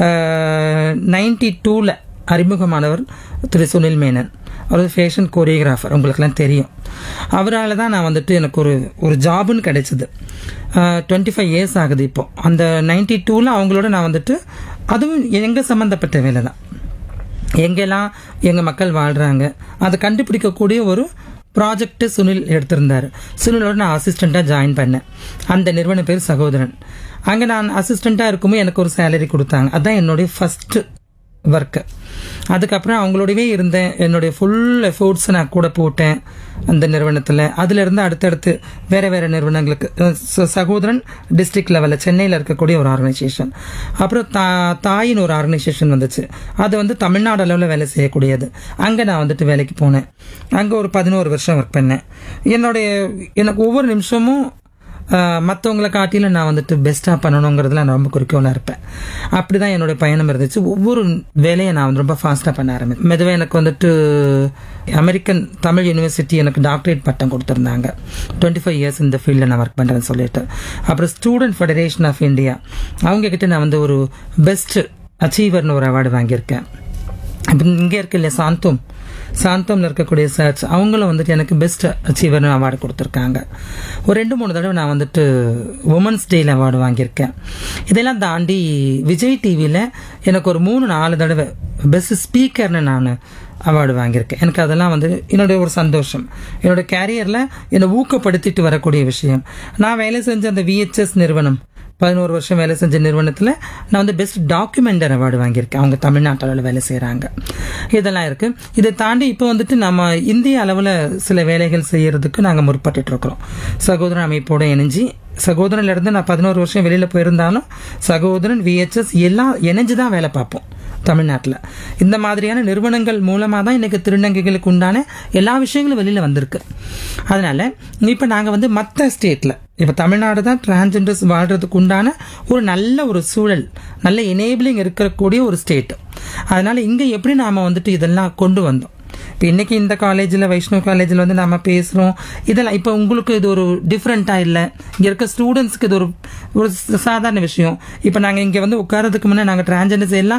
நைன்டி டூவில் அறிமுகமானவர் திரு சுனில் மேனன் அவர் ஃபேஷன் கோரியோகிராஃபர் உங்களுக்குலாம் தெரியும் அவரால் தான் நான் வந்துட்டு எனக்கு ஒரு ஒரு ஜாபுன்னு கிடைச்சிது டுவெண்ட்டி ஃபைவ் இயர்ஸ் ஆகுது இப்போ அந்த நைன்டி டூவில் அவங்களோட நான் வந்துட்டு அதுவும் எங்கள் சம்மந்தப்பட்ட வேலை தான் எங்கெல்லாம் எங்கள் மக்கள் வாழ்கிறாங்க அதை கண்டுபிடிக்கக்கூடிய ஒரு ப்ராஜெக்ட் சுனில் எடுத்திருந்தாரு சுனிலோட நான் அசிஸ்டண்ட்டாக ஜாயின் பண்ணேன் அந்த நிறுவன பேர் சகோதரன் அங்கே நான் அசிஸ்டண்ட்டாக இருக்கும்போது எனக்கு ஒரு சேலரி கொடுத்தாங்க அதான் என்னுடைய ஃபஸ்ட்டு ஒர்க்கு அதுக்கப்புறம் அவங்களோடவே இருந்தேன் என்னுடைய ஃபுல் எஃபோர்ட்ஸ் நான் கூட போட்டேன் அந்த நிறுவனத்தில் அதுல இருந்து அடுத்தடுத்து வேற வேற நிறுவனங்களுக்கு அஹ் ச- சகோதரன் டிஸ்ட்ரிக்ட் லெவலில் சென்னையில் இருக்கக்கூடிய ஒரு ஆர்கனைசேஷன் அப்புறம் தா தாயின் ஒரு ஆர்கனைசேஷன் வந்துச்சு அது வந்து தமிழ்நாடு அளவில் வேலை செய்யக்கூடியது அங்கே நான் வந்துட்டு வேலைக்கு போனேன் அங்கே ஒரு பதினோரு வருஷம் ஒர்க் பண்ணேன் என்னுடைய எனக்கு ஒவ்வொரு நிமிஷமும் மற்றவங்களை காட்டிலும் நான் வந்துட்டு பெஸ்ட்டாக பண்ணணுங்கிறதுல நான் ரொம்ப குறிக்கோளாக இருப்பேன் அப்படி தான் என்னோட பயணம் இருந்துச்சு ஒவ்வொரு வேலையை நான் வந்து ரொம்ப ஃபாஸ்ட்டாக பண்ண ஆரம்பிச்சேன் மெதுவாக எனக்கு வந்துட்டு அமெரிக்கன் தமிழ் யூனிவர்சிட்டி எனக்கு டாக்டரேட் பட்டம் கொடுத்துருந்தாங்க டுவெண்ட்டி ஃபைவ் இயர்ஸ் இந்த ஃபீல்டில் நான் ஒர்க் பண்ணுறேன்னு சொல்லிட்டு அப்புறம் ஸ்டூடெண்ட் ஃபெடரேஷன் ஆஃப் இந்தியா அவங்க கிட்ட நான் வந்து ஒரு பெஸ்ட் அச்சீவர்னு ஒரு அவார்டு வாங்கியிருக்கேன் இப்போ இங்கே இருக்கு இல்லையா சாந்தோம் சாந்தோம்ல இருக்கக்கூடிய சர்ச் அவங்களும் வந்துட்டு எனக்கு பெஸ்ட் அச்சீவர்னு அவார்டு கொடுத்துருக்காங்க ஒரு ரெண்டு மூணு தடவை நான் வந்துட்டு உமன்ஸ் டேல அவார்டு வாங்கியிருக்கேன் இதெல்லாம் தாண்டி விஜய் டிவியில் எனக்கு ஒரு மூணு நாலு தடவை பெஸ்ட் ஸ்பீக்கர்னு நான் அவார்டு வாங்கியிருக்கேன் எனக்கு அதெல்லாம் வந்து என்னுடைய ஒரு சந்தோஷம் என்னோட கேரியரில் என்னை ஊக்கப்படுத்திட்டு வரக்கூடிய விஷயம் நான் வேலை செஞ்ச அந்த விஹெச்எஸ் நிறுவனம் பதினோரு வருஷம் வேலை செஞ்ச நிறுவனத்தில் நான் வந்து பெஸ்ட் டாக்குமெண்டர் அவார்டு வாங்கியிருக்கேன் அவங்க தமிழ்நாட்டில் வேலை செய்கிறாங்க இதெல்லாம் இருக்கு இதை தாண்டி இப்போ வந்துட்டு நம்ம இந்திய அளவில் சில வேலைகள் செய்யறதுக்கு நாங்கள் முற்பட்டுட்டு இருக்கிறோம் சகோதரன் அமைப்போட இணைஞ்சு சகோதரன்ல இருந்து நான் பதினோரு வருஷம் வெளியில போயிருந்தாலும் சகோதரன் விஹெச்எஸ் எல்லாம் இணைஞ்சு தான் வேலை பார்ப்போம் தமிழ்நாட்டில் இந்த மாதிரியான நிறுவனங்கள் மூலமாக தான் இன்னைக்கு திருநங்கைகளுக்கு உண்டான எல்லா விஷயங்களும் வெளியில் வந்திருக்கு அதனால இப்போ நாங்கள் வந்து மற்ற ஸ்டேட்டில் இப்போ தமிழ்நாடு தான் டிரான்ஜெண்டர்ஸ் வாழ்றதுக்கு உண்டான ஒரு நல்ல ஒரு சூழல் நல்ல எனேபிளிங் இருக்கக்கூடிய ஒரு ஸ்டேட் அதனால இங்கே எப்படி நாம் வந்துட்டு இதெல்லாம் கொண்டு வந்தோம் இப்போ இன்னைக்கு இந்த காலேஜில் வைஷ்ணவ் காலேஜில் வந்து நம்ம பேசுகிறோம் இதெல்லாம் இப்போ உங்களுக்கு இது ஒரு டிஃப்ரெண்ட்டாக இல்லை இங்கே இருக்க ஸ்டூடெண்ட்ஸ்க்கு இது ஒரு ஒரு சாதாரண விஷயம் இப்போ நாங்கள் இங்கே வந்து உட்காரதுக்கு முன்னே நாங்கள் டிரான்ஜெண்டர்ஸ் எல்லாம்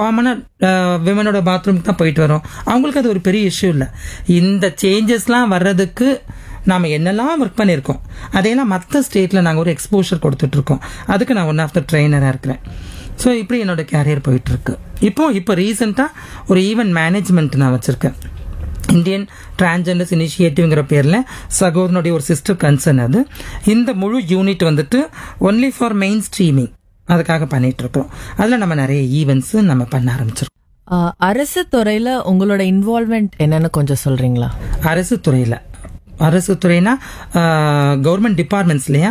காமனாக விமனோட பாத்ரூமுக்கு தான் போயிட்டு வரோம் அவங்களுக்கு அது ஒரு பெரிய இஷ்யூ இல்லை இந்த சேஞ்சஸ்லாம் வர்றதுக்கு நாம என்னெல்லாம் ஒர்க் பண்ணியிருக்கோம் அதையெல்லாம் மற்ற ஸ்டேட்டில் நாங்கள் ஒரு எக்ஸ்போஷர் கொடுத்துட்ருக்கோம் அதுக்கு நான் ஒன் ஆஃப் த ட்ரெயினராக இருக்கிறேன் ஸோ இப்படி என்னோட கேரியர் போயிட்டு இருக்கு இப்போ இப்போ ரீசெண்டாக ஒரு ஈவென்ட் மேனேஜ்மெண்ட் நான் வச்சிருக்கேன் இந்தியன் டிரான்ஜெண்டர்ஸ் இனிஷியேட்டிவ்ங்கிற பேரில் சகோதரனுடைய ஒரு சிஸ்டர் கன்சர்ன் அது இந்த முழு யூனிட் வந்துட்டு ஒன்லி ஃபார் மெயின் ஸ்ட்ரீமிங் அதுக்காக பண்ணிட்டு இருக்கோம் அதில் நம்ம நிறைய ஈவெண்ட்ஸ் நம்ம பண்ண ஆரம்பிச்சிருக்கோம் ஆஹ், அரசு துறையில உங்களோட இன்வால்மெண்ட் என்னன்னு கொஞ்சம் சொல்றீங்களா அரசு துறையில் அரசு துறைனா கவர்மெண்ட் டிபார்ட்மெண்ட்ஸ் இல்லையா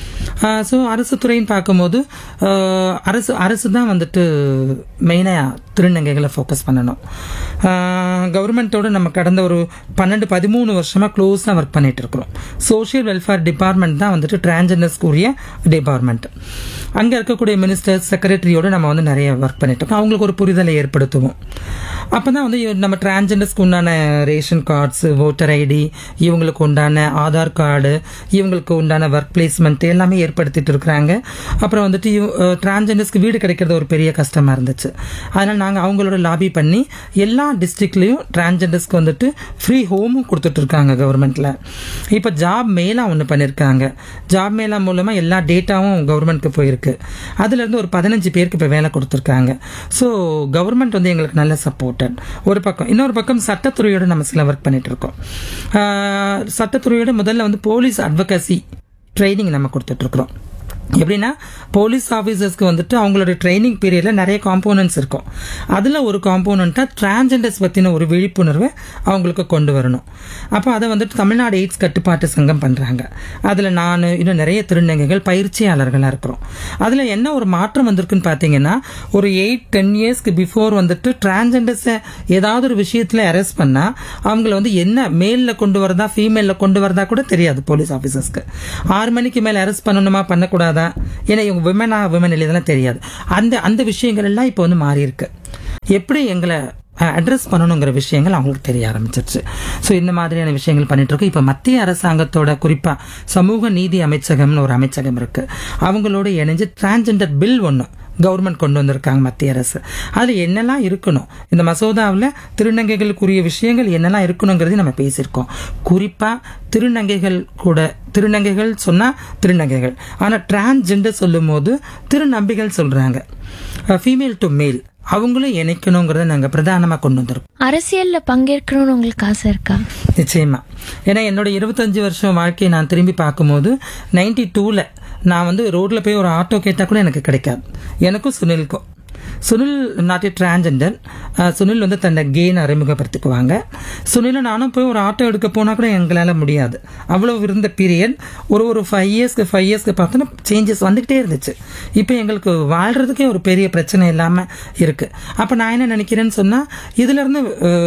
ஸோ அரசு துறைன்னு பார்க்கும்போது ஆஹ், அரசு அரசு தான் வந்துட்டு மெயினாக திருநங்கைகளை ஃபோக்கஸ் பண்ணணும் கவர்மெண்ட்டோட நம்ம கடந்த ஒரு பன்னெண்டு பதிமூணு வருஷமாக க்ளோஸாக ஒர்க் பண்ணிட்டு இருக்கிறோம் சோஷியல் வெல்ஃபேர் டிபார்ட்மெண்ட் தான் வந்துட்டு டிரான்ஜெண்டர்ஸ்க்குரிய டிபார்ட்மெண்ட் அங்கே இருக்கக்கூடிய மினிஸ்டர் செக்ரட்டரியோட நம்ம வந்து நிறைய ஒர்க் பண்ணிட்டு இருக்கோம் அவங்களுக்கு ஒரு புரிதலை ஏற்படுத்துவோம் அப்போ தான் வந்து நம்ம டிரான்ஜெண்டர்ஸ்க்கு உண்டான ரேஷன் கார்ட்ஸ் ஓட்டர் ஐடி இவங்களுக்கு உண்டான ஆதார் கார்டு இவங்களுக்கு உண்டான ஒர்க் பிளேஸ்மெண்ட் எல்லாமே ஏற்படுத்திட்டு இருக்கிறாங்க அப்புறம் வந்துட்டு டிரான்ஜெண்டர்ஸ்க்கு வீடு கிடைக்கிறது ஒரு பெரிய கஷ்டமா இருந்துச்சு அதனால நாங்கள் அவங்களோட லாபி பண்ணி எல்லா டிஸ்ட்ரிக்ட்லயும் டிரான்ஜெண்டர்ஸ்க்கு வந்துட்டு ஃப்ரீ ஹோமும் கொடுத்துட்டு இருக்காங்க கவர்மெண்ட்ல இப்போ ஜாப் மேலா ஒன்று பண்ணியிருக்காங்க ஜாப் மேலா மூலமா எல்லா டேட்டாவும் கவர்மெண்ட்க்கு போயிருக்கு அதுல இருந்து ஒரு பதினஞ்சு பேருக்கு இப்போ வேலை கொடுத்துருக்காங்க ஸோ கவர்மெண்ட் வந்து எங்களுக்கு நல்ல சப்போர்ட்டட் ஒரு பக்கம் இன்னொரு பக்கம் சட்டத்துறையோட நம்ம சில ஒர்க் பண்ணிட்டு இருக்கோம் ஆஹ் சட்டத்துறையோட முதல்ல வந்து போலீஸ் அட்வகசி ட்ரைனிங் நம்ம கொடுத்துட்டு இருக்கிறோம் எப்படின்னா போலீஸ் ஆஃபீஸர்ஸ்க்கு வந்துட்டு அவங்களோட ட்ரைனிங் பீரியட்ல நிறைய காம்போனன்ட்ஸ் இருக்கும் அதில் ஒரு காம்போனண்ட்டாக டிரான்ஜெண்டர்ஸ் பற்றின ஒரு விழிப்புணர்வை அவங்களுக்கு கொண்டு வரணும் அப்போ அதை வந்துட்டு தமிழ்நாடு எய்ட்ஸ் கட்டுப்பாட்டு சங்கம் பண்ணுறாங்க அதில் நான் இன்னும் நிறைய திருநங்கைகள் பயிற்சியாளர்களாக இருக்கிறோம் அதில் என்ன ஒரு மாற்றம் வந்திருக்குன்னு பார்த்தீங்கன்னா ஒரு எயிட் டென் இயர்ஸ்க்கு பிஃபோர் வந்துட்டு டிரான்ஜெண்டர்ஸை ஏதாவது ஒரு விஷயத்தில் அரெஸ்ட் பண்ணால் அவங்கள வந்து என்ன மேலில் கொண்டு வரதா ஃபீமேலில் கொண்டு வரதா கூட தெரியாது போலீஸ் ஆஃபீஸர்ஸ்க்கு ஆறு மணிக்கு மேலே அரெஸ்ட் பண்ணணுமா பண்ணக்கூடாதா ஏன்னா இவங்க விமனா விமன் இதெல்லாம் தெரியாது அந்த அந்த விஷயங்கள் எல்லாம் இப்போ வந்து மாறி இருக்கு எப்படி எங்களை அட்ரஸ் பண்ணணுங்கிற விஷயங்கள் அவங்களுக்கு தெரிய ஆரம்பிச்சிருச்சு ஸோ இந்த மாதிரியான விஷயங்கள் பண்ணிட்டு இருக்கோம் இப்போ மத்திய அரசாங்கத்தோட குறிப்பா சமூக நீதி அமைச்சகம்னு ஒரு அமைச்சகம் இருக்கு அவங்களோட இணைஞ்சு டிரான்ஜெண்டர் பில் ஒன்று கவர்மெண்ட் கொண்டு வந்திருக்காங்க மத்திய அரசு அது என்னெல்லாம் இருக்கணும் இந்த மசோதாவில் திருநங்கைகளுக்குரிய விஷயங்கள் என்னெல்லாம் இருக்கணுங்கிறதையும் நம்ம பேசியிருக்கோம் குறிப்பா திருநங்கைகள் கூட திருநங்கைகள் சொன்னா திருநங்கைகள் ஆனா டிரான்ஸ்ஜெண்டர் சொல்லும் போது திருநம்பிகள் சொல்றாங்க ஃபீமேல் டு மேல் அவங்களும் இணைக்கணுங்கிறத நாங்கள் பிரதானமாக கொண்டு வந்திருக்கோம் அரசியல்ல பங்கேற்கணும்னு உங்களுக்கு ஆசை இருக்கா நிச்சயமா ஏன்னா என்னோட இருபத்தஞ்சு வருஷம் வாழ்க்கையை நான் திரும்பி பார்க்கும்போது நைன்டி டூவில் நான் வந்து ரோட்ல போய் ஒரு ஆட்டோ கேட்டால் கூட எனக்கு கிடைக்காது எனக்கும் சுனிலுக்கும் Sunil not a transgender Sunil வந்து தன்னை கெயின் அறிமுகப்படுத்திக்குவாங்க சுனிலும் நானும் போய் ஒரு ஆட்டோ எடுக்க போனால் கூட எங்களால் முடியாது அவ்வளோ இருந்த பீரியட் ஒரு ஒரு ஃபைவ் இயர்ஸ்க்கு ஃபைவ் இயர்ஸ்க்கு பார்த்தோன்னா சேஞ்சஸ் வந்துக்கிட்டே இருந்துச்சு இப்போ எங்களுக்கு வாழ்றதுக்கே ஒரு பெரிய பிரச்சனை இல்லாமல் இருக்கு அப்போ நான் என்ன நினைக்கிறேன்னு சொன்னால் இதுலேருந்து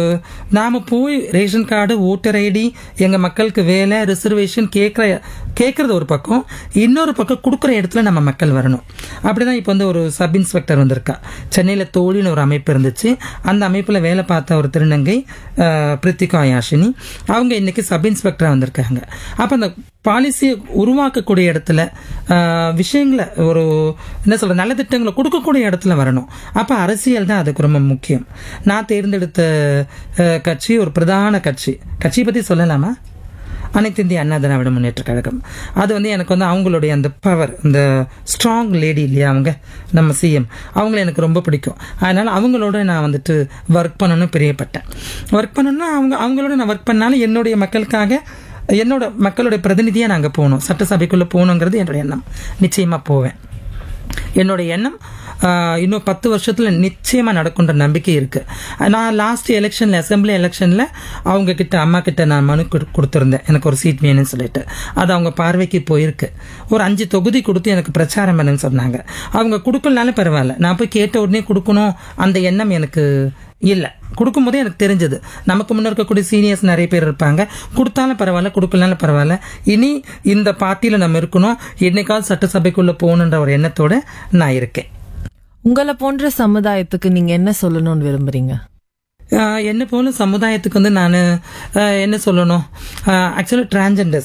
நாம் போய் ரேஷன் கார்டு ஓட்டர் ஐடி எங்கள் மக்களுக்கு வேலை ரிசர்வேஷன் கேட்குற கேட்குறது ஒரு பக்கம் இன்னொரு பக்கம் கொடுக்குற இடத்துல நம்ம மக்கள் வரணும் அப்படிதான் இப்போ வந்து ஒரு சப் இன்ஸ்பெக்டர் வந்திருக்கா சென்னையில் தோழின்னு ஒரு அமைப்பு இருந்துச்சு அந்த அமைப்பில் வேலை பார்த்த ஒரு திருநங்கை அஹ், பிரித்திகா யாஷினி அவங்க இன்னைக்கு சப் இன்ஸ்பெக்டராக வந்திருக்காங்க அப்போ அந்த பாலிசியை உருவாக்கக்கூடிய இடத்துல அஹ், விஷயங்களை ஒரு என்ன சொல்ற நல்ல திட்டங்களை கொடுக்கக்கூடிய இடத்துல வரணும் அப்போ அரசியல் தான் அதுக்கு ரொம்ப முக்கியம் நான் தேர்ந்தெடுத்த அஹ், கட்சி ஒரு பிரதான கட்சி கட்சியை பற்றி சொல்லலாமா அனைத்து இந்திய அண்ணா திராவிட முன்னேற்ற கழகம் அது வந்து எனக்கு வந்து அவங்களுடைய அந்த பவர் இந்த ஸ்ட்ராங் லேடி இல்லையா அவங்க நம்ம சிஎம் அவங்கள எனக்கு ரொம்ப பிடிக்கும் அதனால அவங்களோட நான் வந்துட்டு ஒர்க் பண்ணணும்னு பிரியப்பட்டேன் ஒர்க் பண்ணணும்னா அவங்க அவங்களோட நான் ஒர்க் பண்ணாலும் என்னுடைய மக்களுக்காக என்னோட மக்களுடைய பிரதிநிதியாக நாங்கள் போகணும் சட்டசபைக்குள்ளே போகணுங்கிறது என்னோட எண்ணம் நிச்சயமாக போவேன் என்னோட எண்ணம் ஆஹ், இன்னும் பத்து வருஷத்துல நிச்சயமா நடக்குன்ற நம்பிக்கை இருக்கு நான் லாஸ்ட் எலெக்ஷன்ல அசம்பிளி எலெக்ஷன்ல அவங்க கிட்ட அம்மா கிட்ட நான் மனு கொடு- கொடுத்திருந்தேன் எனக்கு ஒரு சீட் வேணும்னு சொல்லிட்டு அது அவங்க பார்வைக்கு போயிருக்கு ஒரு அஞ்சு தொகுதி கொடுத்து எனக்கு பிரச்சாரம் பண்ணுன்னு சொன்னாங்க அவங்க கொடுக்கலனாலும் பரவாயில்ல நான் போய் கேட்ட உடனே கொடுக்கணும் அந்த எண்ணம் எனக்கு இல்லை கொடுக்கும்போதே எனக்கு தெரிஞ்சது நமக்கு முன்ன இருக்கக்கூடிய சீனியர்ஸ் நிறைய பேர் இருப்பாங்க கொடுத்தாலும் பரவாயில்ல கொடுக்கலனாலும் பரவாயில்ல இனி இந்த பார்ட்டியில் நம்ம இருக்கணும் என்னைக்காவது சட்டசபைக்குள்ள போகணுன்ற ஒரு எண்ணத்தோட நான் இருக்கேன் உங்களை போன்ற சமுதாயத்துக்கு நீங்க என்ன சொல்லணும்னு விரும்புறீங்க ஆஹ் என்ன போல சமுதாயத்துக்கு வந்து நான் என்ன சொல்லணும் ஆக்சுவலி டிரான்ஜெண்டர்ஸ்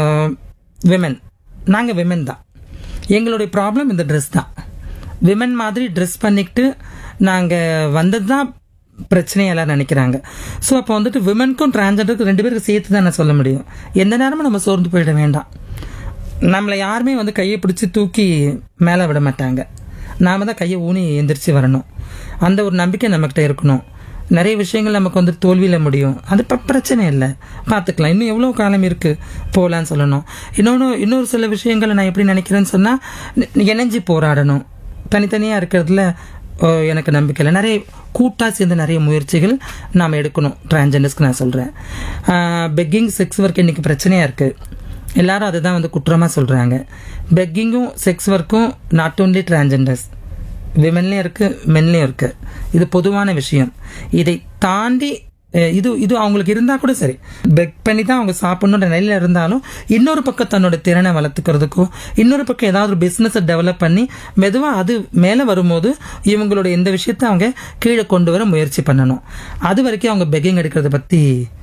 விமன் நாங்கள் விமன் தான் எங்களுடைய ப்ராப்ளம் இந்த ட்ரெஸ் தான் விமன் மாதிரி ட்ரெஸ் பண்ணிக்கிட்டு நாங்கள் வந்தது தான் பிரச்சனையெல்லாம் நினைக்கிறாங்க ஸோ அப்போ வந்துட்டு விமனுக்கும் டிரான்ஜெண்டருக்கும் ரெண்டு பேருக்கு சேர்த்து தான் நான் சொல்ல முடியும் எந்த நேரமும் நம்ம சோர்ந்து போயிட வேண்டாம் நம்மளை யாருமே வந்து கையை பிடிச்சி தூக்கி மேலே விட மாட்டாங்க நாம தான் கையை ஊனி எந்திரிச்சு வரணும் அந்த ஒரு நம்பிக்கை நம்மக்கிட்ட இருக்கணும் நிறைய விஷயங்கள் நமக்கு வந்து தோல்வியில் முடியும் அது ப- பிரச்சனை இல்லை பார்த்துக்கலாம் இன்னும் எவ்வளோ காலம் இருக்குது போகலான்னு சொல்லணும் இன்னொன்று இன்னொரு சில விஷயங்களை நான் எப்படி நினைக்கிறேன்னு சொன்னால் இணைஞ்சு போராடணும் தனித்தனியாக இருக்கிறதுல ஓ, எனக்கு நம்பிக்கை இல்லை நிறைய கூட்டா சேர்ந்து நிறைய முயற்சிகள் நாம் எடுக்கணும் டிரான்ஜெண்டர்ஸ்க்கு நான் சொல்கிறேன் பெக்கிங் செக்ஸ் ஒர்க் இன்னைக்கு பிரச்சனையாக இருக்குது எல்லாரும் அதுதான் வந்து குற்றமா சொல்றாங்க பெக்கிங்கும் செக்ஸ் ஒர்க்கும் நாட் ஓன்லி டிரான்ஜெண்டர்ஸ் விமென்லயும் இருக்கு மென்லயும் இருக்கு இது பொதுவான விஷயம் இதை தாண்டி அஹ், இது இது அவங்களுக்கு இருந்தா கூட சரி பெக் பண்ணி தான் அவங்க சாப்பிடணுன்ற நிலையில இருந்தாலும் இன்னொரு பக்கம் தன்னோட திறனை வளர்த்துக்கிறதுக்கும் இன்னொரு பக்கம் ஏதாவது ஒரு பிசினஸ் டெவலப் பண்ணி மெதுவா அது மேல வரும்போது இவங்களோட இந்த விஷயத்தை அவங்க கீழே கொண்டு வர முயற்சி பண்ணணும் அது வரைக்கும் அவங்க பெக்கிங் எடுக்கிறத பத்தி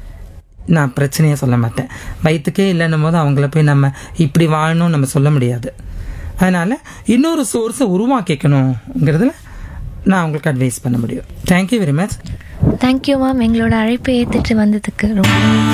நான் பிரச்சனையே சொல்ல மாட்டேன் வயிற்றுக்கே இல்லைன்னும் போது அவங்கள போய் நம்ம இப்படி வாழணும் நம்ம சொல்ல முடியாது அதனால இன்னொரு சோர்ஸை உருவாக்கிக்கணுங்கிறதுல நான் உங்களுக்கு அட்வைஸ் பண்ண முடியும் thank you very much thank you ma'am எங்களோட அழைப்பை ஏத்துட்டு வந்ததுக்கு ரொம்ப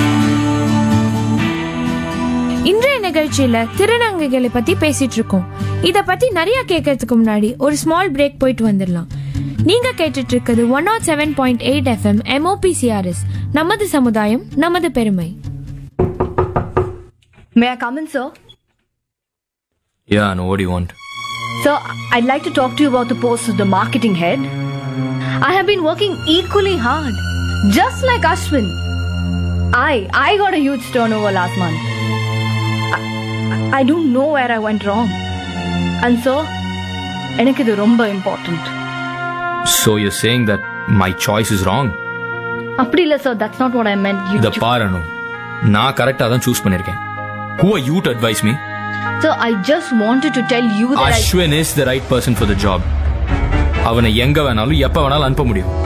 இன்றைய நிகழ்ச்சியில திருநங்கைகளை பத்தி பேசிட்டு இருக்கோம் இத பத்தி நிறைய கேட்கறதுக்கு முன்னாடி ஒரு ஸ்மால் பிரேக் போயிட்டு வந்துடலாம் நீங்க கேட்டுட்டு இருக்கிறது one not seven point eight FM MOPCRS நமது சமுதாயம் நமது பெருமை May I come in, sir? Yeah, no, what do you want? Sir, I'd like to talk to you about the post of the marketing head. I have been working equally hard, just like Ashwin. I I got a huge turnover last month. I, I don't know where I went wrong. And so, எனக்கு இது ரொம்ப important. So you're saying that my choice is wrong? அப்படி இல்ல sir that's not what I meant. You இத பாரு நான் கரெக்டா தான் சூஸ் பண்ணிருக்கேன் Who are you to advise me? Sir, I just wanted to tell you that I... Ashwin is the right person for the job. அவனை எங்க வேணாலும் எப்ப வேணாலும் அனுப்ப முடியும்